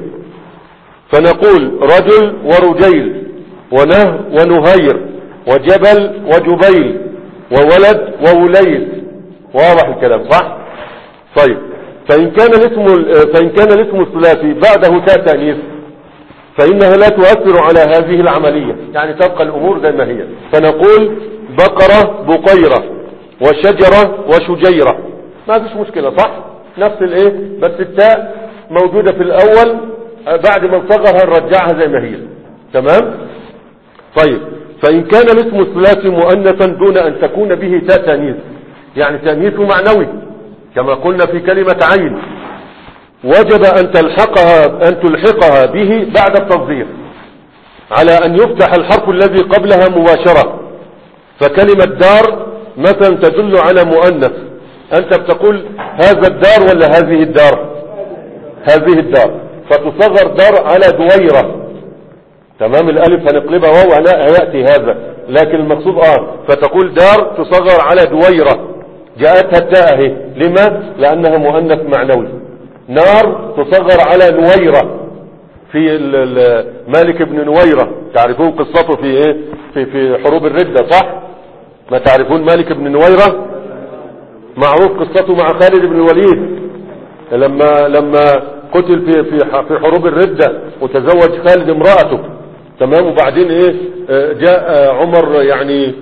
فنقول رجل ورجيل ونه ونهير وجبل وجبيل وولد ووليد واضح الكلام صح طيب فإن كان الاسم فإن كان الاسم الثلاثي بعده تاء تأنيث فإنها لا تؤثر على هذه العملية يعني تبقى الأمور زي ما هي فنقول بقرة بقيرة وشجرة وشجيرة ما فيش مشكلة صح نفس الايه بس التاء موجودة في الأول بعد ما نصغرها نرجعها زي ما هي تمام طيب فإن كان الاسم الثلاثي مؤنثا دون أن تكون به تاء تانيث يعني تانيث معنوي كما قلنا في كلمة عين وجب أن تلحقها أن تلحقها به بعد التصدير على أن يفتح الحرف الذي قبلها مباشرة فكلمة دار مثلا تدل على مؤنث أنت بتقول هذا الدار ولا هذه الدار هذه الدار فتصغر دار على دويرة تمام الألف هنقلبها واو هيأتي هذا لكن المقصود آه فتقول دار تصغر على دويرة جاءتها التاء اهي لما لأنها مؤنث معنوي نار تصغر على نويرة في مالك بن نويرة تعرفون قصته في ايه في في حروب الردة صح ما تعرفون مالك بن نويرة معروف قصته مع خالد بن الوليد لما لما قتل في في في حروب الردة وتزوج خالد امرأته تمام وبعدين ايه جاء عمر يعني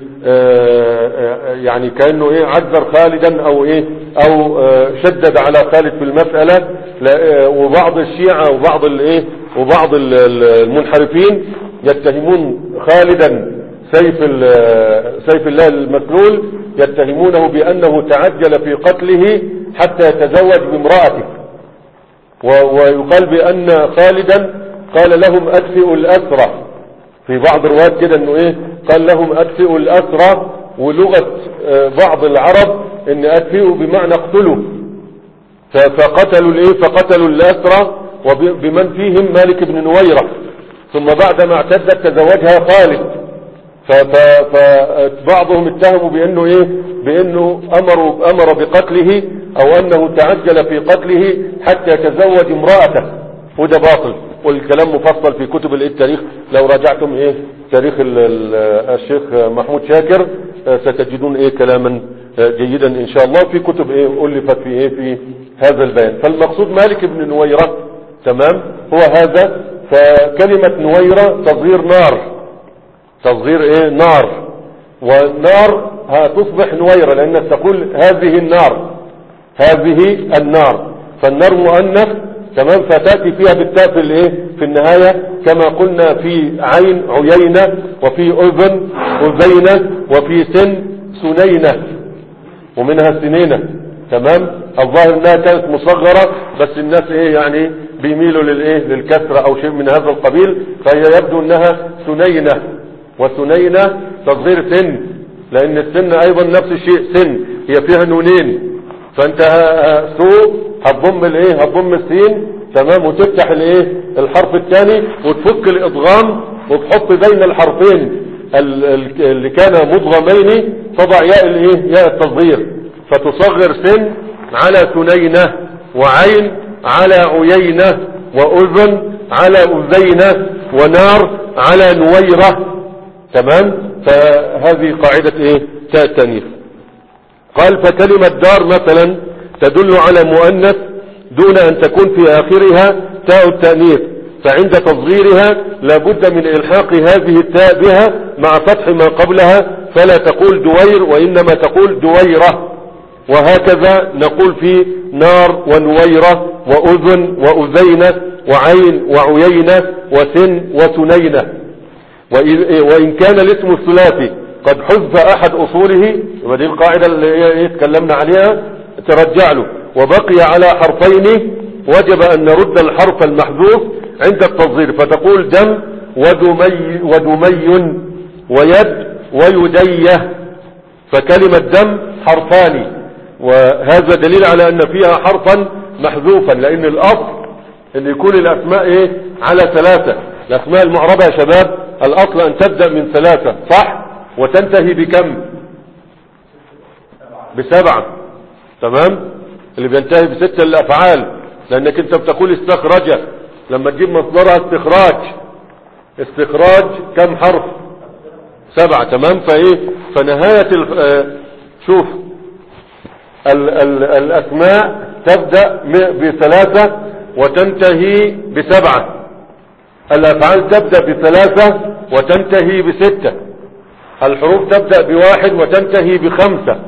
يعني كأنه ايه عذر خالدا او ايه او شدد على خالد في المسألة وبعض الشيعة وبعض الايه وبعض المنحرفين يتهمون خالدا سيف سيف الله المسلول يتهمونه بأنه تعجل في قتله حتى يتزوج بامرأته ويقال بأن خالدا قال لهم أدفئوا الأسرى في بعض الروايات كده انه ايه قال لهم أدفئوا الأسرى ولغة بعض العرب ان ادفئوا بمعنى اقتلوا ف- فقتلوا الايه فقتلوا الاسرى وبمن فيهم مالك بن نويرة ثم بعدما اعتدت تزوجها خالد فبعضهم اتهموا بانه ايه بانه امروا امر بقتله او انه تعجل في قتله حتى تزوج امرأته وده باطل والكلام مفصل في كتب الايه التاريخ لو راجعتم ايه تاريخ ال- ال- الشيخ محمود شاكر آه، ستجدون ايه كلاما آه، جيدا ان شاء الله في كتب ايه الفت في ايه في هذا البيان فالمقصود مالك بن نويرة تمام هو هذا فكلمة نويرة تصغير نار تصغير ايه نار والنار هتصبح نويرة لانك تقول هذه النار هذه النار فالنار مؤنث تمام فتاتي فيها بالتاء في الايه في النهايه كما قلنا في عين عيينه وفي اذن اذينه وفي سن سنينه ومنها سنينه تمام الظاهر انها كانت مصغره بس الناس ايه يعني بيميلوا للايه للكسره او شيء من هذا القبيل فهي يبدو انها سنينه وسنينه تصغير سن لان السن ايضا نفس الشيء سن هي فيها نونين فانت ه- ه- سو هتضم الايه هتضم السين تمام وتفتح الايه الحرف الثاني وتفك الادغام وتحط بين الحرفين ال- ال- اللي كان مضغمين تضع ياء الايه ياء التصغير فتصغر سن على ثنينه وعين على عيينه واذن على اذينه ونار على نويره تمام فهذه قاعده ايه تاء التانيث قال فكلمة دار مثلا تدل على مؤنث دون أن تكون في آخرها تاء التأنيث فعند تصغيرها لابد من إلحاق هذه التاء بها مع فتح ما قبلها فلا تقول دوير وإنما تقول دويرة وهكذا نقول في نار ونويرة وأذن وأذينة وعين وعيينة وسن وسنينة وإذ- وإن كان الاسم الثلاثي قد حذف أحد أصوله يبقى دي القاعدة اللي هي إيه اتكلمنا عليها ترجع له وبقي على حرفين وجب أن نرد الحرف المحذوف عند التصغير فتقول دم ودمي, ودمي ويد ويديه فكلمة دم حرفان وهذا دليل على أن فيها حرفا محذوفا لأن الأصل أن يكون الأسماء إيه على ثلاثة الأسماء المعربة يا شباب الأصل أن تبدأ من ثلاثة صح وتنتهي بكم بسبعة تمام اللي بينتهي بستة الأفعال لأنك أنت بتقول استخرج لما تجيب مصدرها استخراج استخراج كم حرف سبعة تمام فايه فنهاية ال- آه، شوف ال ال الاسماء تبدأ م- بثلاثة وتنتهي بسبعة الافعال تبدأ بثلاثة وتنتهي بستة الحروف تبدأ بواحد وتنتهي بخمسة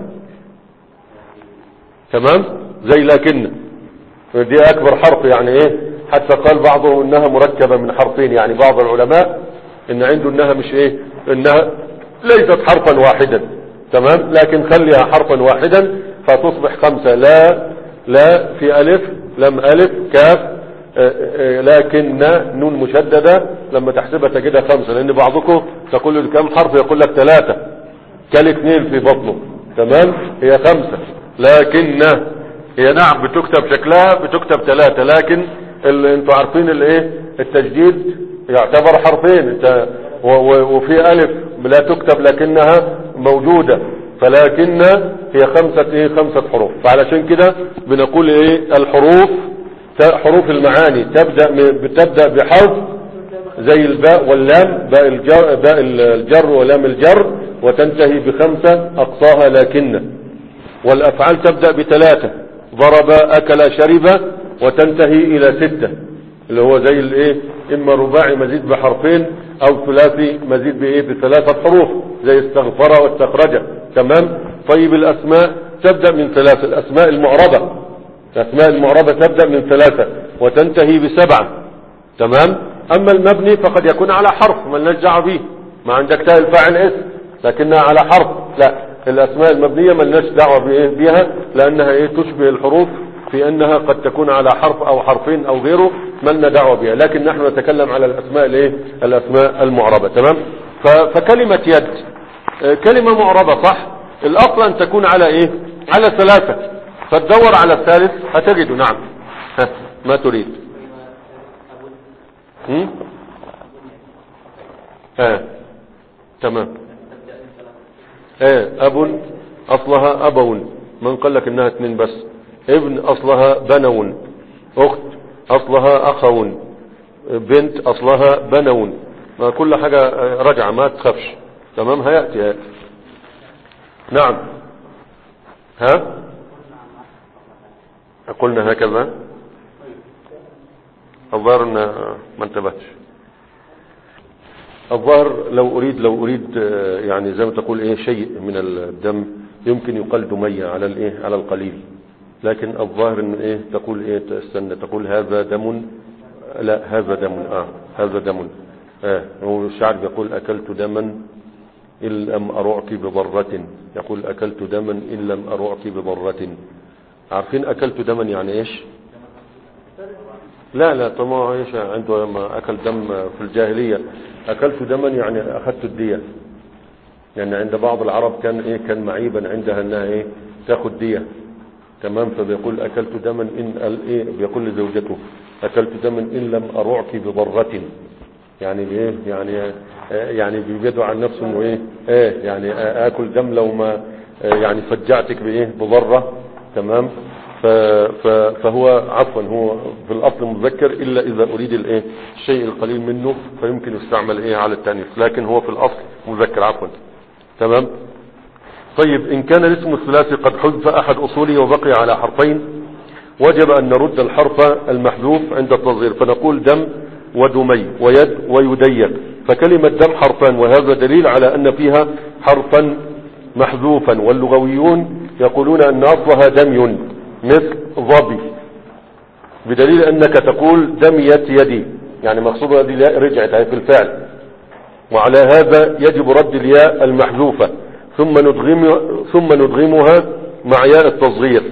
تمام زي لكن دي اكبر حرف يعني ايه حتى قال بعضهم انها مركبة من حرفين يعني بعض العلماء ان عنده انها مش ايه انها ليست حرفا واحدا تمام لكن خليها حرفا واحدا فتصبح خمسة لا لا في الف لم الف كاف آه، آه، لكن نون مشددة لما تحسبها تجدها خمسة لان بعضكم تقول له كم حرف يقول لك ثلاثة كالاثنين في بطنه تمام هي خمسة لكن هي نعم بتكتب شكلها بتكتب ثلاثة لكن ال... انتوا عارفين الايه التجديد يعتبر حرفين انت و... و... وفي الف لا تكتب لكنها موجودة فلكن هي خمسة ايه خمسة حروف فعلشان كده بنقول ايه الحروف ت- حروف المعاني تبدأ م- بتبدأ بحرف زي الباء واللام باء الجر, باء الجر ولام الجر وتنتهي بخمسة أقصاها لكن والأفعال تبدأ بثلاثة ضرب أكل شرب وتنتهي إلى ستة اللي هو زي الايه اما رباعي مزيد بحرفين او ثلاثي مزيد بايه بثلاثة حروف زي استغفر واستخرج تمام طيب الاسماء تبدأ من ثلاثة الاسماء المعربة الاسماء المعربة تبدأ من ثلاثة وتنتهي بسبعة تمام اما المبني فقد يكون على حرف ما لناش دعوه به ما عندك تاء الفاعل اسم لكنها على حرف لا الاسماء المبنية ما لناش دعوه بإيه- بها لانها ايه تشبه الحروف في انها قد تكون على حرف او حرفين او غيره ما لنا دعوه بها لكن نحن نتكلم على الاسماء الايه الاسماء المعربة تمام ف- فكلمة يد آه، كلمة معربة صح الاصل ان تكون على ايه على ثلاثة فتدور على الثالث هتجده نعم ها ما تريد هم؟ اه تمام ايه اب اصلها ابو من قال لك انها اتنين بس ابن اصلها بنو اخت اصلها اخو بنت اصلها بنو ما كل حاجة رجع ما تخافش تمام هيأتي هيأتي نعم ها قلنا هكذا الظاهر ان ما انتبهتش الظاهر لو اريد لو اريد آه، يعني زي ما تقول ايه شيء من الدم يمكن يقال دمية على الايه على القليل لكن الظاهر ان ايه تقول ايه تستنى تقول هذا دم لا هذا دم اه هذا دم اه هو الشعر يقول اكلت دما ان لم ارعك بضرة يقول اكلت دما ان لم ارعك بضرة عارفين اكلت دما يعني ايش لا لا طبعا ايش عنده لما اكل دم في الجاهلية اكلت دما يعني اخذت الدية يعني عند بعض العرب كان ايه كان معيبا عندها انها ايه تاخد دية تمام فبيقول اكلت دما ان ال- ايه بيقول لزوجته اكلت دما ان لم ارعك بضرة يعني ايه يعني آه، يعني بيدعو عن نفسه انه ايه ايه يعني آه، اكل دم لو ما آه، يعني فجعتك بايه بضرة تمام ف- ف- فهو عفوا هو في الاصل مذكر الا اذا اريد الايه الشيء القليل منه فيمكن يستعمل ايه على التانيث لكن هو في الاصل مذكر عفوا تمام طيب ان كان الاسم الثلاثي قد حذف احد اصوله وبقي على حرفين وجب ان نرد الحرف المحذوف عند التصغير فنقول دم ودمي ويد ويديك فكلمة دم حرفان وهذا دليل على ان فيها حرفا محذوفا واللغويون يقولون ان اصلها دمي مثل ظبي بدليل انك تقول دميت يدي يعني مقصود هذه الياء رجعت هي في الفعل وعلى هذا يجب رد الياء المحذوفة ثم ندغم ثم ندغمها مع ياء التصغير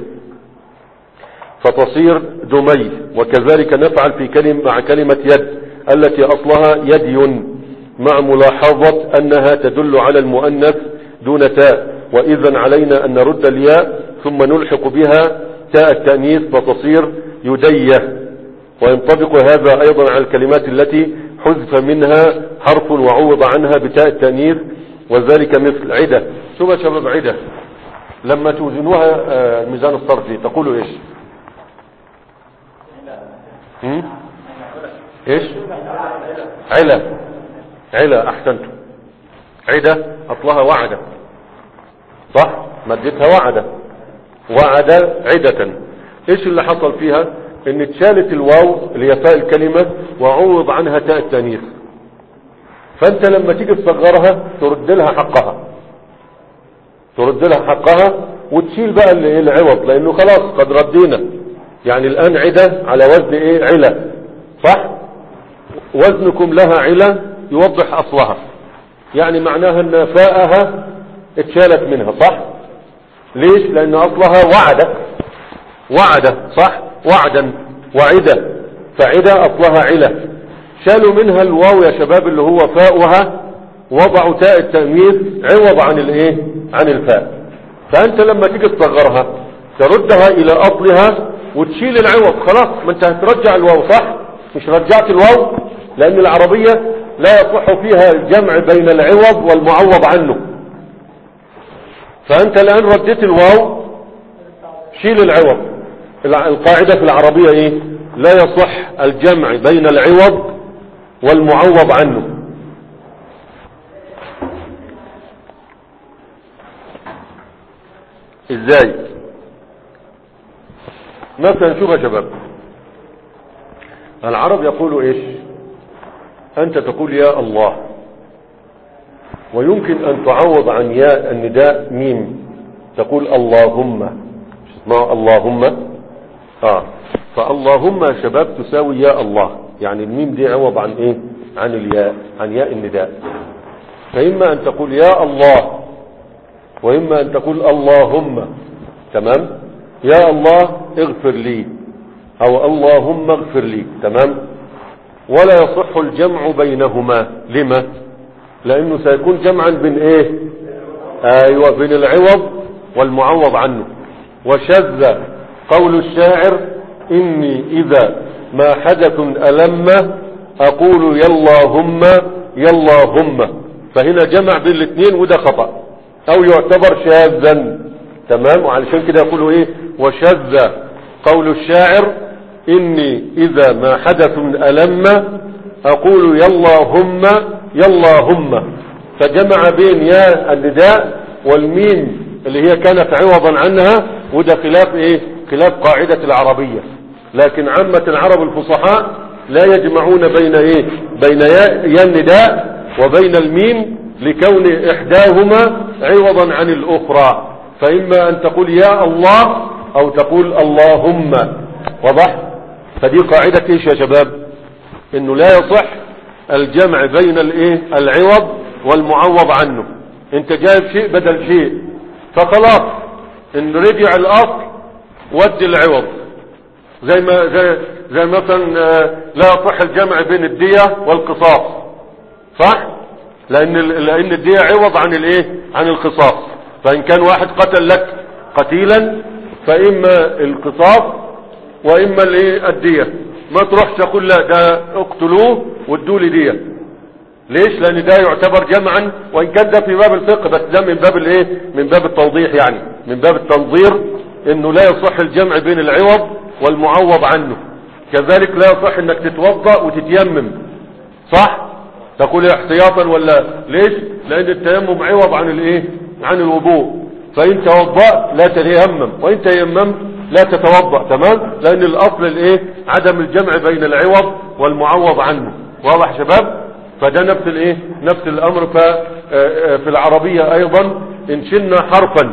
فتصير دمي وكذلك نفعل في كلمة مع كلمة يد التي أصلها يدي مع ملاحظة أنها تدل على المؤنث دون تاء وإذا علينا أن نرد الياء ثم نلحق بها تاء التأنيث فتصير يديه وينطبق هذا أيضا على الكلمات التي حذف منها حرف وعوض عنها بتاء التأنيث وذلك مثل عدة شو يا شباب عدة لما توزنوها آه، الميزان الصرفي تقولوا ايش هم؟ ايش علة علة احسنتم عدة اصلها وعدة صح مادتها وعدة وعد عدة ايش اللي حصل فيها ان اتشالت الواو اللي هي فاء الكلمة وعوض عنها تاء التانيث فانت لما تيجي تصغرها ترد لها حقها ترد لها حقها وتشيل بقى ال- العوض لانه خلاص قد ردينا يعني الان عدة على وزن ايه علة صح وزنكم لها علة يوضح اصلها يعني معناها ان فاءها اتشالت منها صح ليش لان اصلها وعد وعد صح وعدا وعدة فعدة اصلها علة شالوا منها الواو يا شباب اللي هو فاؤها وضعوا تاء التأمير عوض عن الايه عن الفاء فانت لما تيجي تصغرها تردها الى اصلها وتشيل العوض خلاص ما انت هترجع الواو صح مش رجعت الواو لان العربية لا يصح فيها الجمع بين العوض والمعوض عنه فانت الان رديت الواو شيل العوض الع- القاعدة في العربية ايه لا يصح الجمع بين العوض والمعوض عنه ازاي مثلا شوف يا شباب العرب يقولوا ايش انت تقول يا الله ويمكن ان تعوض عن ياء النداء ميم تقول اللهم مش اسمها اللهم اه فاللهم يا شباب تساوي يا الله يعني الميم دي عوض عن ايه عن الياء عن ياء النداء فاما ان تقول يا الله واما ان تقول اللهم تمام يا الله اغفر لي او اللهم اغفر لي تمام ولا يصح الجمع بينهما لما لانه سيكون جمعا بين ايه ايوه بين العوض والمعوض عنه وشذ قول الشاعر إني إذا ما حدث ألم أقول يلاهم يلاهم فهنا جمع بين الاثنين وده خطأ أو يعتبر شاذا تمام وعلشان كده يقولوا إيه وشذ قول الشاعر إني إذا ما حدث ألم أقول يلاهم يلاهم فجمع بين يا النداء والميم اللي هي كانت عوضا عنها وده خلاف ايه خلاف قاعدة العربية لكن عامة العرب الفصحاء لا يجمعون بين ايه بين يا, يا النداء وبين الميم لكون احداهما عوضا عن الاخرى فاما ان تقول يا الله او تقول اللهم وضح فدي قاعدة ايش يا شباب انه لا يصح الجمع بين الايه العوض والمعوض عنه انت جايب شيء بدل شيء فخلاص ان رجع الاصل ودي العوض زي ما زي, زي مثلا لا يصح الجمع بين الدية والقصاص صح لان لان الدية عوض عن الايه عن القصاص فان كان واحد قتل لك قتيلا فاما القصاص واما الايه الدية ما تروح تقول لا ده اقتلوه وادوا لي دية ليش لان ده يعتبر جمعا وان كان ده في باب الفقه بس ده من باب الايه من باب التوضيح يعني من باب التنظير انه لا يصح الجمع بين العوض والمعوض عنه كذلك لا يصح انك تتوضا وتتيمم صح تقول احتياطا ولا ليش لان التيمم عوض عن الايه عن الوضوء فان توضأ لا تتيمم وان تيمم لا تتوضأ تمام لان الاصل الايه عدم الجمع بين العوض والمعوض عنه واضح شباب فده نفس الايه نفس الامر ففي العربية ايضا ان شلنا حرفا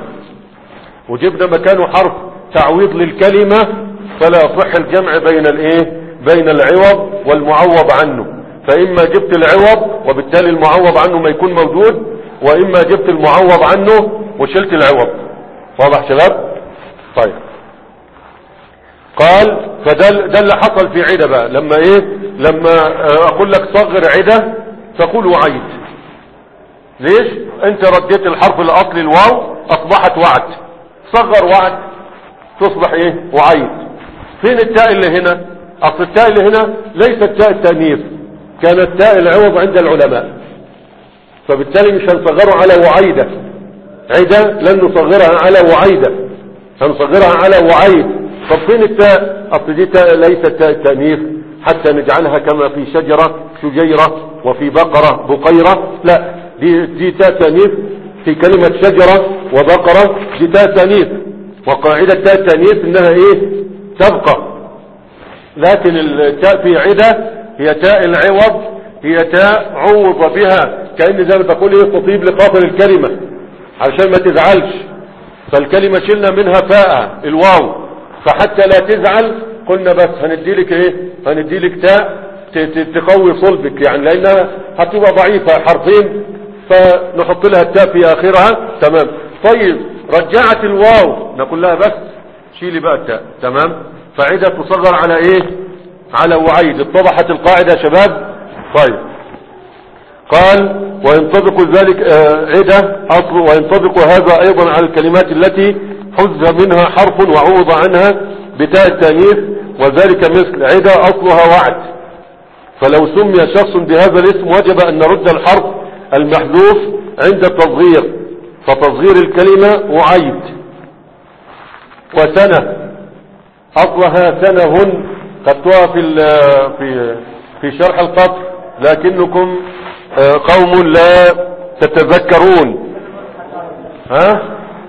وجبنا مكانه حرف تعويض للكلمة فلا يصح الجمع بين الايه بين العوض والمعوض عنه فاما جبت العوض وبالتالي المعوض عنه ما يكون موجود واما جبت المعوض عنه وشلت العوض واضح شباب طيب قال فده ده اللي حصل في عدة بقى لما ايه لما اقول لك صغر عدة تقول وعيد ليش انت رديت الحرف الاصلي الواو اصبحت وعد صغر وعد تصبح ايه وعيد فين التاء اللي هنا اصل التاء اللي هنا ليست تاء التانيث كانت تاء العوض عند العلماء فبالتالي مش هنصغره على وعيدة عدة لن نصغرها على وعيدة هنصغرها على وعيد طب فين التاء اصل دي تاء ليست تاء التانيث حتى نجعلها كما في شجرة شجيرة وفي بقرة بقيرة لا دي, دي تاء تانيث في كلمة شجرة وبقرة دي تاء تانيث وقاعدة تاء التانيث انها ايه تبقى لكن التاء في عدة هي تاء العوض هي تاء عوض بها كأن زي ما تقول ايه تطيب لقافل الكلمة علشان ما تزعلش فالكلمة شلنا منها فاء الواو فحتى لا تزعل قلنا بس هنديلك ايه هنديلك تاء تقوي صلبك يعني لانها هتبقى ضعيفة حرفين فنحط لها التاء في اخرها تمام طيب رجعت الواو نقول لها بس شيلي بقى التاء تمام فعدة تصغر على ايه على وعيد اتضحت القاعدة يا شباب طيب قال وينطبق ذلك عدة اصل وينطبق هذا ايضا على الكلمات التي حز منها حرف وعوض عنها بتاء التانيث وذلك مثل عدة اصلها وعد فلو سمي شخص بهذا الاسم وجب ان نرد الحرف المحذوف عند التصغير فتصغير الكلمة وعيد وسنة اصلها سنه خدتوها في في في شرح القطر لكنكم قوم لا تتذكرون ها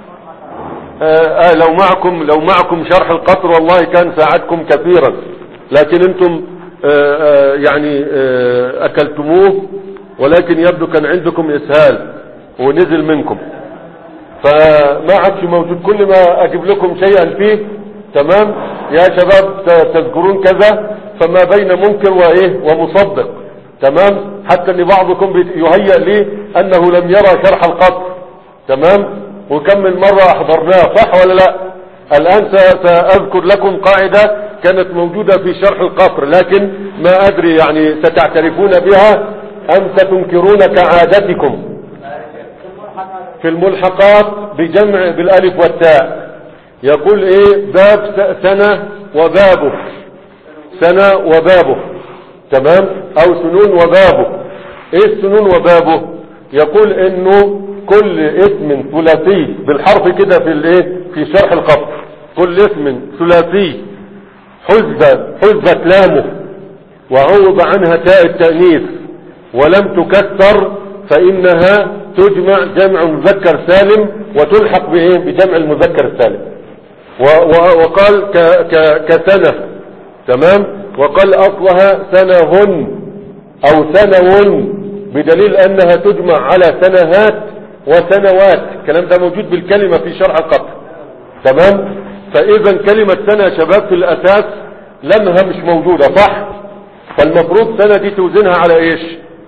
آه لو معكم لو معكم شرح القطر والله كان ساعدكم كثيرا لكن انتم آه آه يعني اكلتموه ولكن يبدو كان عندكم اسهال ونزل منكم فما عادش موجود كل ما اجيب لكم شيئا فيه تمام يا شباب تذكرون كذا فما بين منكر وايه ومصدق تمام حتى ان بعضكم يهيأ لي انه لم يرى شرح القطر تمام وكم من مرة احضرناه صح ولا لا الان ساذكر لكم قاعدة كانت موجودة في شرح القطر لكن ما ادري يعني ستعترفون بها ام ستنكرون كعادتكم في الملحقات بجمع بالالف والتاء يقول ايه باب س- سنة وبابه سنة وبابه تمام او سنون وبابه ايه السنون وبابه يقول انه كل اسم ثلاثي بالحرف كده في الايه في شرح الخط كل اسم ثلاثي حزب حزبت لامه وعوض عنها تاء التأنيث ولم تكسر فإنها تجمع جمع مذكر سالم وتلحق بإيه بجمع المذكر السالم و- و- وقال ك ك كسنة تمام وقال أصلها سنهن أو سنو بدليل أنها تجمع على سنهات وسنوات الكلام ده موجود بالكلمة في شرح القطر تمام فإذا كلمة سنة يا شباب في الأساس لمها مش موجودة صح فالمفروض سنة دي توزنها على ايش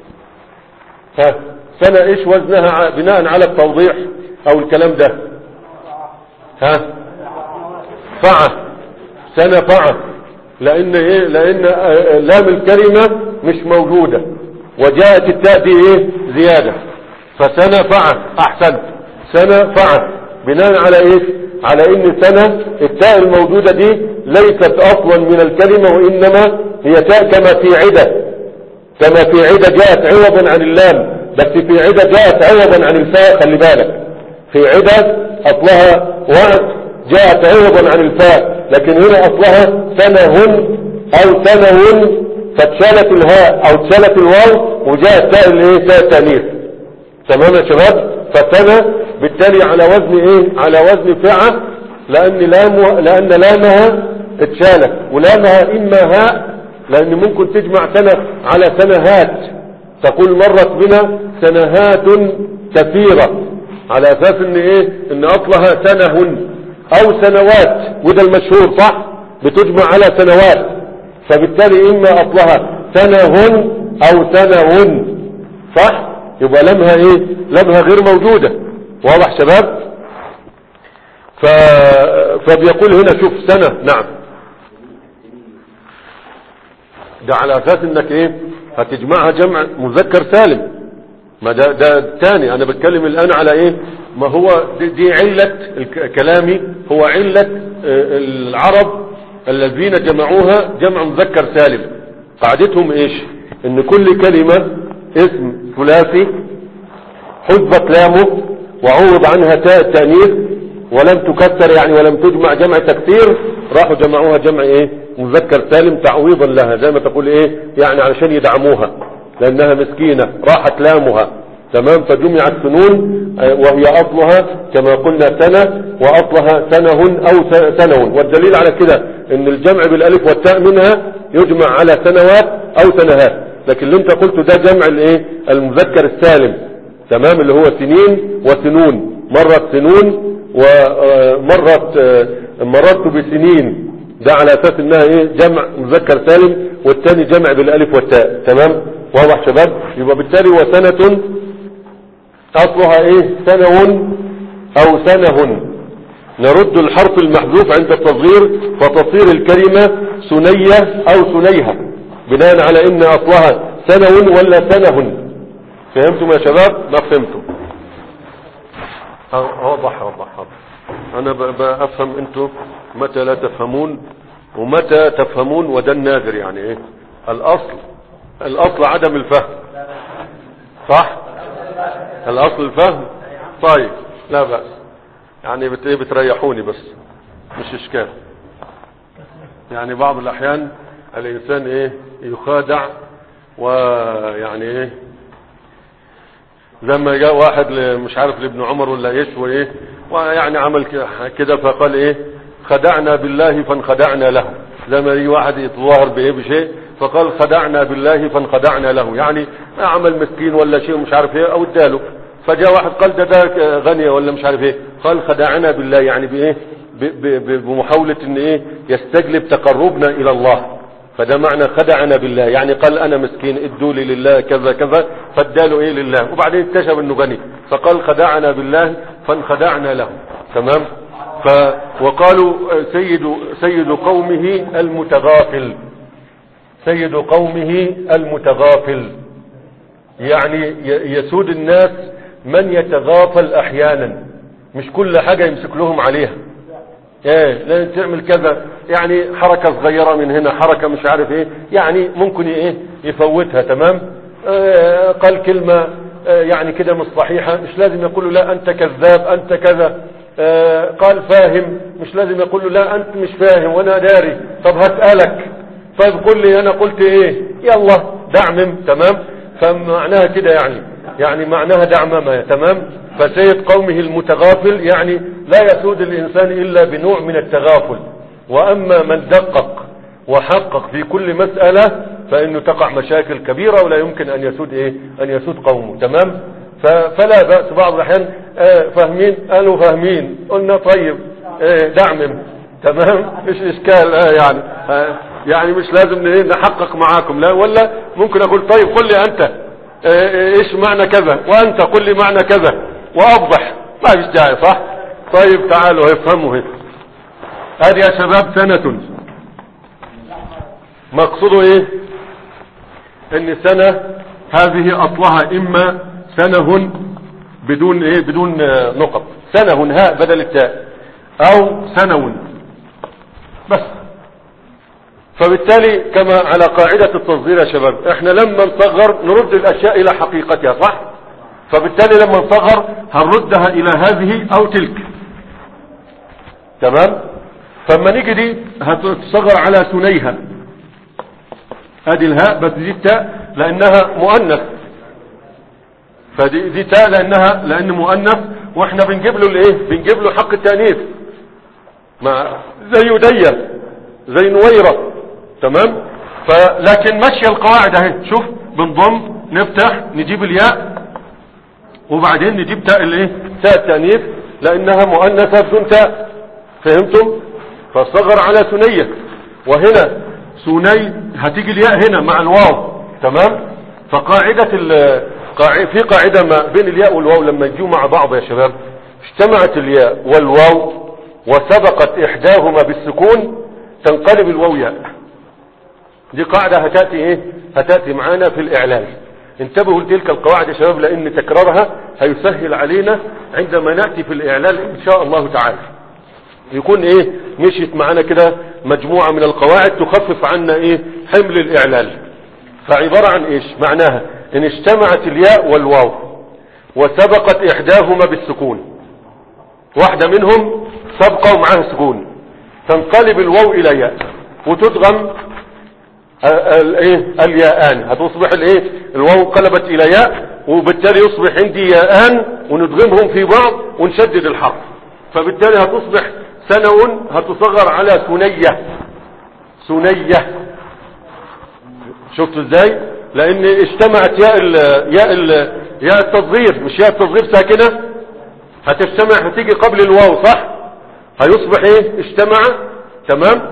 ها سنة ايش وزنها ع- بناء على التوضيح او الكلام ده ها فعة سنة فعة لان ايه لان آه، لام الكلمة مش موجودة وجاءت التاء دي ايه زيادة فسنة فعة احسنت سنة فعة بناء على ايش على ان سنة التاء الموجودة دي ليست اصلا من الكلمة وانما هي تاء كما في عدة كما في عدة جاءت عوضا عن اللام بس في عدة جاءت عوضا عن الفاء خلي بالك في عدة اصلها وعد جاءت عوضا عن الفاء لكن هنا اصلها سنهن او سنون فاتشالت الهاء او اتشالت الواو وجاءت تاء الايه تاء التانيث تمام يا شباب فسنة بالتالي على وزن ايه على وزن فعة لان لام لان لامها اتشالت ولامها اما هاء لان ممكن تجمع سنة على سنهات تقول مرت بنا سنهات كثيرة على اساس ان ايه ان اصلها سنهن او سنوات وده المشهور صح بتجمع على سنوات فبالتالي اما اصلها سنهن او سنون صح يبقى لمها ايه لمها غير موجودة واضح شباب ف... فبيقول هنا شوف سنة نعم ده على اساس انك ايه هتجمعها جمع مذكر سالم ما ده ده تاني انا بتكلم الان على ايه ما هو دي, دي علة الك- كلامي هو علة آه، العرب الذين جمعوها جمع مذكر سالم قاعدتهم ايش ان كل كلمة اسم ثلاثي حذفت لامه وعوض عنها تاء التأنيث ولم تكسر يعني ولم تجمع جمع تكسير راحوا جمعوها جمع ايه مذكر سالم تعويضا لها زي ما تقول ايه يعني علشان يدعموها لانها مسكينة راحت لامها تمام فجمعت سنون آه، وهي اصلها كما قلنا سنة واصلها سنه او س- سنون والدليل على كده ان الجمع بالالف والتاء منها يجمع على سنوات او سنهات لكن اللي انت قلته ده جمع الايه المذكر السالم تمام اللي هو سنين وسنون مرت سنون ومرت مررت بسنين ده على اساس انها ايه جمع مذكر سالم والتاني جمع بالالف والتاء تمام واضح شباب يبقى بالتالي وسنة اصلها ايه سنون او سنه نرد الحرف المحذوف عند التصغير فتصير الكلمة سنية او سنيها بناء على ان اصلها سنون ولا سنه فهمتم يا شباب ما فهمتم اوضح اوضح اوضح انا ب- بفهم انتم متى لا تفهمون ومتى تفهمون وده النادر يعني ايه الاصل الاصل عدم الفهم صح الاصل الفهم طيب لا بأس يعني بت- إيه بتريحوني بس مش اشكال يعني بعض الاحيان الانسان ايه يخادع ويعني ايه لما جاء واحد ل- مش عارف لابن عمر ولا ايش وايه ويعني عمل ك- كده فقال ايه خدعنا بالله فانخدعنا له لما يجي واحد يتظاهر بايه بشيء فقال خدعنا بالله فانخدعنا له يعني عمل مسكين ولا شيء مش عارف ايه او اداله فجاء واحد قال ده ده غني ولا مش عارف ايه قال خدعنا بالله يعني بايه ب- ب- ب- بمحاولة ان ايه يستجلب تقربنا الى الله فده معنى خدعنا بالله يعني قال انا مسكين ادوا لي لله كذا كذا فاداله ايه لله وبعدين اكتشف انه غني فقال خدعنا بالله فانخدعنا له تمام ف وقالوا سيد سيد قومه المتغافل سيد قومه المتغافل يعني ي- يسود الناس من يتغافل احيانا مش كل حاجة يمسك لهم عليها ايه لازم تعمل كذا يعني حركة صغيرة من هنا حركة مش عارف ايه يعني ممكن ايه يفوتها تمام آه قال كلمة آه يعني كده مش صحيحة مش لازم يقول له لا انت كذاب انت كذا آه قال فاهم مش لازم يقول له لا انت مش فاهم وانا داري طب هسألك طيب قل لي انا قلت ايه يلا دعمم تمام فمعناها كده يعني يعني معناها دعممة تمام فسيد قومه المتغافل يعني لا يسود الإنسان إلا بنوع من التغافل وأما من دقق وحقق في كل مسألة فإنه تقع مشاكل كبيرة ولا يمكن أن يسود إيه أن يسود قومه تمام فلا بأس بعض الأحيان آه فاهمين قالوا فاهمين قلنا طيب آه دعمم تمام مش إشكال آه يعني آه يعني مش لازم نحقق معاكم لا ولا ممكن أقول طيب قل لي أنت ايش معنى كذا وانت قل لي معنى كذا واوضح ما فيش داعي صح طيب تعالوا افهموا هيك هذه يا شباب سنة مقصوده ايه ان سنة هذه اصلها اما سنه بدون ايه بدون نقط سنه هاء بدل التاء او سنو بس فبالتالي كما على قاعدة التصدير يا شباب احنا لما نصغر نرد الاشياء الى حقيقتها صح فبالتالي لما نصغر هنردها الى هذه او تلك تمام فلما نيجي دي هتصغر على ثنيها ادي الهاء بس دي التاء لانها مؤنث فدي دي تاء لانها لان مؤنث واحنا بنجيب له الايه بنجيب له حق التانيث ما زي يدية زي نويره تمام فلكن ماشية القواعد اهي شوف بنضم نفتح نجيب الياء وبعدين نجيب تاء الايه تاء التانيث لانها مؤنثه بدون تاء فهمتم فالصغر على ثنيه وهنا ثني هتيجي الياء هنا مع الواو تمام فقاعده في قاعده ما بين الياء والواو لما يجوا مع بعض يا شباب اجتمعت الياء والواو وسبقت احداهما بالسكون تنقلب الواو ياء دي قاعدة هتأتي ايه هتأتي معانا في الاعلان انتبهوا لتلك القواعد يا شباب لان تكرارها هيسهل علينا عندما نأتي في الاعلان ان شاء الله تعالى يكون ايه مشيت معانا كده مجموعة من القواعد تخفف عنا ايه حمل الاعلان فعبارة عن ايش معناها ان اجتمعت الياء والواو وسبقت احداهما بالسكون واحدة منهم سبقة ومعاها سكون تنقلب الواو الى ياء وتدغم الايه الياءان هتصبح الايه الواو قلبت الى ياء وبالتالي يصبح عندي ياءان وندغمهم في بعض ونشدد الحرف فبالتالي هتصبح سنو هتصغر على ثنية ثنية شفتوا ازاي لان اجتمعت ياء ال ياء ال ياء التصغير مش ياء التصغير ساكنة هتجتمع هتيجي قبل الواو صح هيصبح ايه اجتمع تمام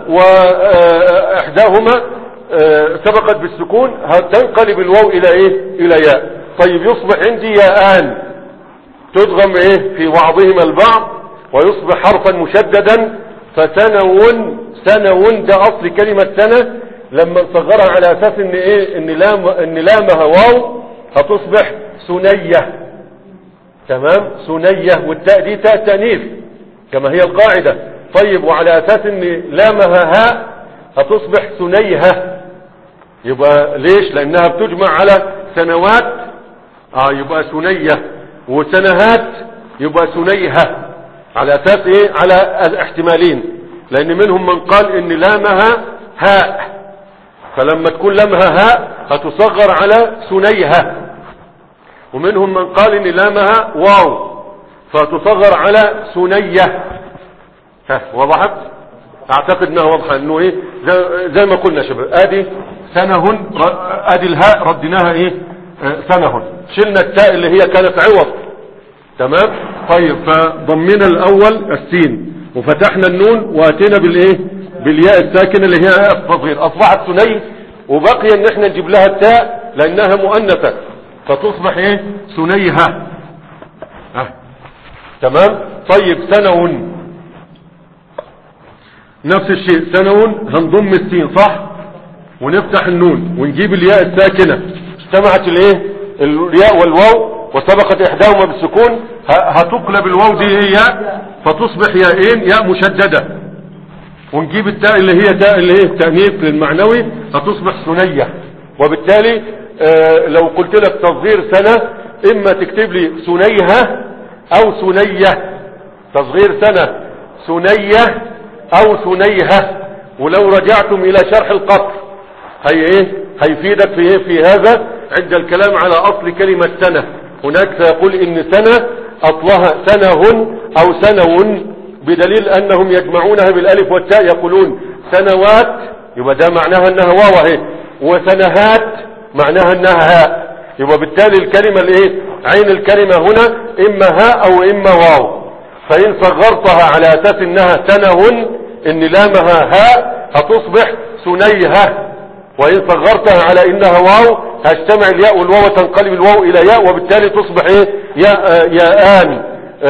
واحداهما سبقت بالسكون تنقلب الواو الى ايه الى ياء طيب يصبح عندي ياءان تدغم ايه في بعضهما البعض ويصبح حرفا مشددا فسنو سنو ده اصل كلمة سنة لما نصغرها على اساس ان ايه ان لام ان لامها واو هتصبح سنية تمام سنية والتاء دي تاء تانيث كما هي القاعدة طيب وعلى اساس ان لامها هاء هتصبح سنيهة يبقى ليش لانها بتجمع على سنوات اه يبقى سنية وسنهات يبقى سنيهة على اساس ايه على الاحتمالين لان منهم من قال ان لامها هاء فلما تكون لامها هاء هتصغر على سنيهة ومنهم من قال ان لامها واو فتصغر على سنية ها وضحت اعتقد انها واضحه انه ايه زي, زي ما قلنا شباب ادي سنه ادي الهاء رديناها ايه آه سنه شلنا التاء اللي هي كانت عوض تمام طيب فضمنا الاول السين وفتحنا النون واتينا بالايه بالياء الساكنه اللي هي التصغير اصبحت ثني وبقي ان احنا نجيب لها التاء لانها مؤنثه فتصبح ايه ثنيها آه. تمام طيب سنو نفس الشيء سنو هنضم السين صح ونفتح النون ونجيب الياء الساكنة اجتمعت الايه الياء والواو وسبقت احداهما بالسكون هتقلب الواو دي هي ياء فتصبح ياءين ياء مشددة ونجيب التاء اللي هي تاء اللي هي التأنيث المعنوي هتصبح ثنية وبالتالي آه لو قلت لك تصغير سنة اما تكتب لي ثنيها او ثنية تصغير سنة ثنية او ثنيها ولو رجعتم الى شرح القطر هي ايه هيفيدك في ايه في هذا عند الكلام على اصل كلمة سنة هناك سيقول ان سنة اصلها سنه او سنو بدليل انهم يجمعونها بالالف والتاء يقولون سنوات يبقى ده معناها انها واو اهي وسنهات معناها انها هاء يبقى بالتالي الكلمة الايه عين الكلمة هنا اما هاء او اما واو فان صغرتها على اساس انها سنه ان لامها هاء هتصبح سنيهة وان صغرتها على انها واو هجتمع الياء والواو تنقلب الواو الى ياء وبالتالي تصبح ايه ياء ياءان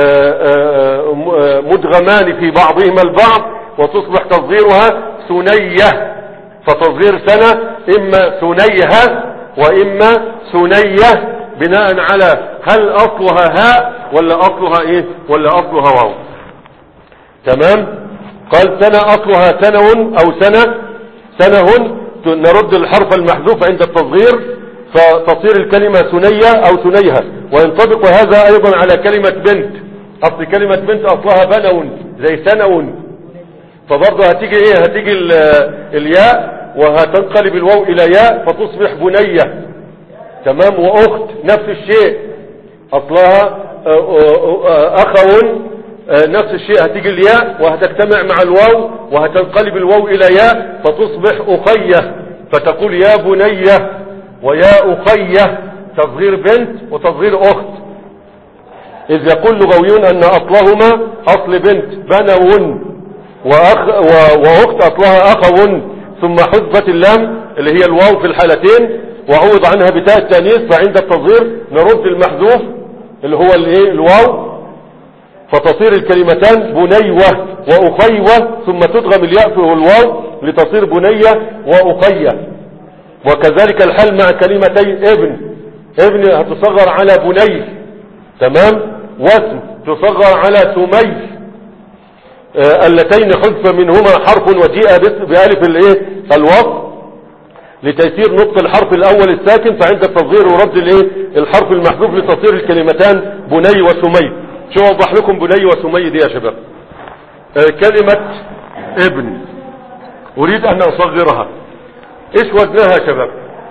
مدغمان في بعضهما البعض وتصبح تصغيرها ثنية فتصغير سنة اما ثنيها واما ثنية بناء على هل اصلها هاء ولا اصلها ايه ولا اصلها واو تمام قال سنة اصلها سنو او سنة سنه نرد الحرف المحذوف عند التصغير فتصير الكلمة ثنية او ثنيها وينطبق هذا ايضا على كلمة بنت اصل كلمة بنت اصلها بنون زي سنو فبرضه هتيجي ايه هتيجي الياء وهتنقلب الواو الى ياء فتصبح بنية تمام واخت نفس الشيء اصلها اخو نفس الشيء هتيجي الياء وهتجتمع مع الواو وهتنقلب الواو الى ياء فتصبح اخية فتقول يا بنية ويا اخية تصغير بنت وتصغير اخت اذ يقول لغويون ان اصلهما اصل بنت بنو وأخ واخت اصلها اخو ثم حذفت اللام اللي هي الواو في الحالتين وعوض عنها بتاء التانيث فعند التصغير نرد المحذوف اللي هو الايه الواو فتصير الكلمتان بنيوة وأخيوة ثم تدغم الياء في الواو لتصير بنية وأخية وكذلك الحال مع كلمتي ابن ابن هتصغر على بني تمام واسم تصغر على سمي آه اللتين حذف منهما حرف وجيء بألف الايه الوصف لتيسير نطق الحرف الاول الساكن فعند التصغير ورد الايه الحرف المحذوف لتصير الكلمتان بني وسمي شو اوضح لكم بني وسمي دي يا شباب آه كلمة ابن اريد ان اصغرها ايش وزنها يا شباب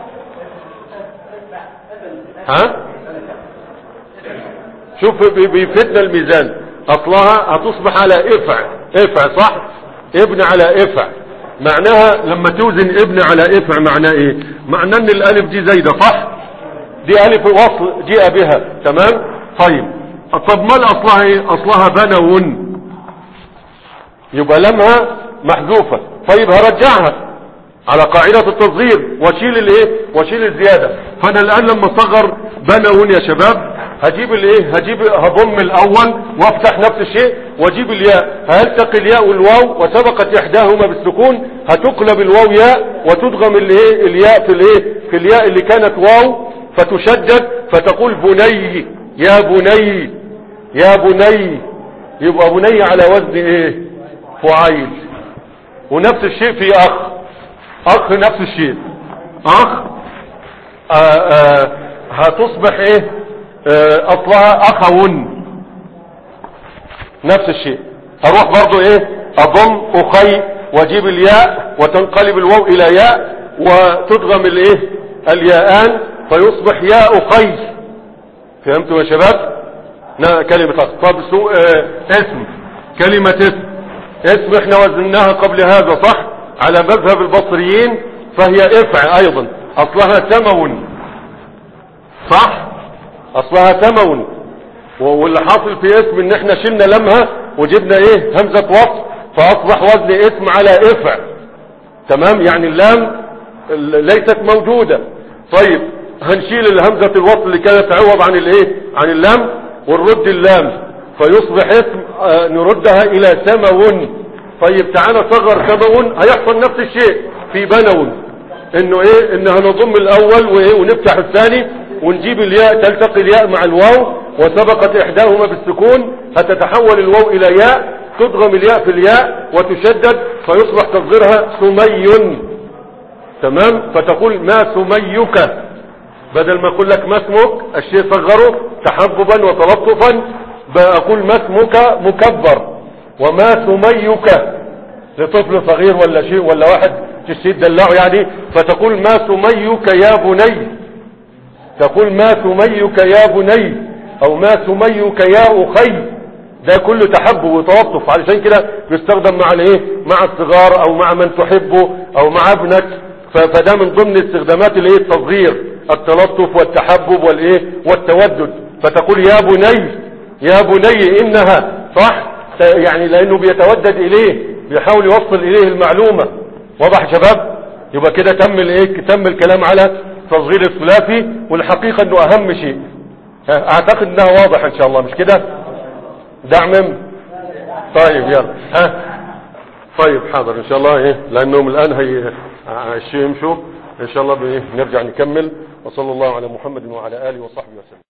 ها شوف بيفيدنا الميزان اصلها هتصبح على افع افع صح ابن على افع معناها لما توزن ابن على افع معناه ايه معناه ان الالف دي زايده صح دي الف وصل جاء بها تمام طيب طب ما اصلها ايه اصلها بنون يبقى لمها محذوفه طيب هرجعها على قاعدة التصغير واشيل الايه واشيل الزيادة فانا الان لما اصغر بنون يا شباب هجيب الايه هجيب هضم الاول وافتح نفس الشيء واجيب الياء هيلتقي الياء والواو وسبقت احداهما بالسكون هتقلب الواو ياء وتدغم الايه الياء في الايه في الياء اللي كانت واو فتشدد فتقول بني يا بني يا بني يبقى بني على وزن ايه فعيل ونفس الشيء في اخ اخ نفس الشيء اخ آآ آآ هتصبح ايه اصلها اخون نفس الشيء اروح برضو ايه اضم اخي واجيب الياء وتنقلب الواو الى ياء وتدغم الايه الياءان فيصبح ياء اخي فهمتوا يا شباب كلمة اخ طب سوء اه اسم كلمة اسم اسم احنا وزناها قبل هذا صح على مذهب البصريين فهي افع ايضا اصلها سمون صح اصلها سمون واللي حاصل في اسم ان احنا شلنا لمها وجبنا ايه همزة وصف فاصبح وزن اسم على افع تمام يعني اللام ليست موجودة طيب هنشيل الهمزة الوصل اللي كانت تعوض عن الايه عن اللام ونرد اللام فيصبح اسم آه نردها الى سمون طيب تعالى صغر سمون هيحصل نفس الشيء في بنون انه ايه ان هنضم الاول وايه ونفتح الثاني ونجيب الياء تلتقي الياء مع الواو وسبقت احداهما بالسكون هتتحول الواو الى ياء تضغم الياء في الياء وتشدد فيصبح تصغيرها سمي تمام فتقول ما سميك بدل ما اقول لك ما اسمك الشيء صغره تحببا وتلطفا بقول ما اسمك مكبر وما سميك لطفل صغير ولا شيء ولا واحد تشيد دلعه يعني فتقول ما سميك يا بني تقول ما سميك يا بني او ما سميك يا اخي ده كله تحب وتلطف علشان كده بيستخدم مع الايه مع الصغار او مع من تحبه او مع ابنك ف- فده من ضمن استخدامات الايه التصغير التلطف والتحبب والايه والتودد فتقول يا بني يا بني انها صح ت- يعني لانه بيتودد اليه بيحاول يوصل اليه المعلومة واضح يا شباب يبقى كده تم الايه تم الكلام على تصغير الثلاثي والحقيقة انه اهم شيء ها، اعتقد انها واضح ان شاء الله مش كده دعم طيب يلا ها طيب حاضر ان شاء الله ايه لانهم الان هي الشيء يمشوا ان شاء الله بإيه؟ نرجع نكمل وصلى الله على محمد وعلى اله وصحبه وسلم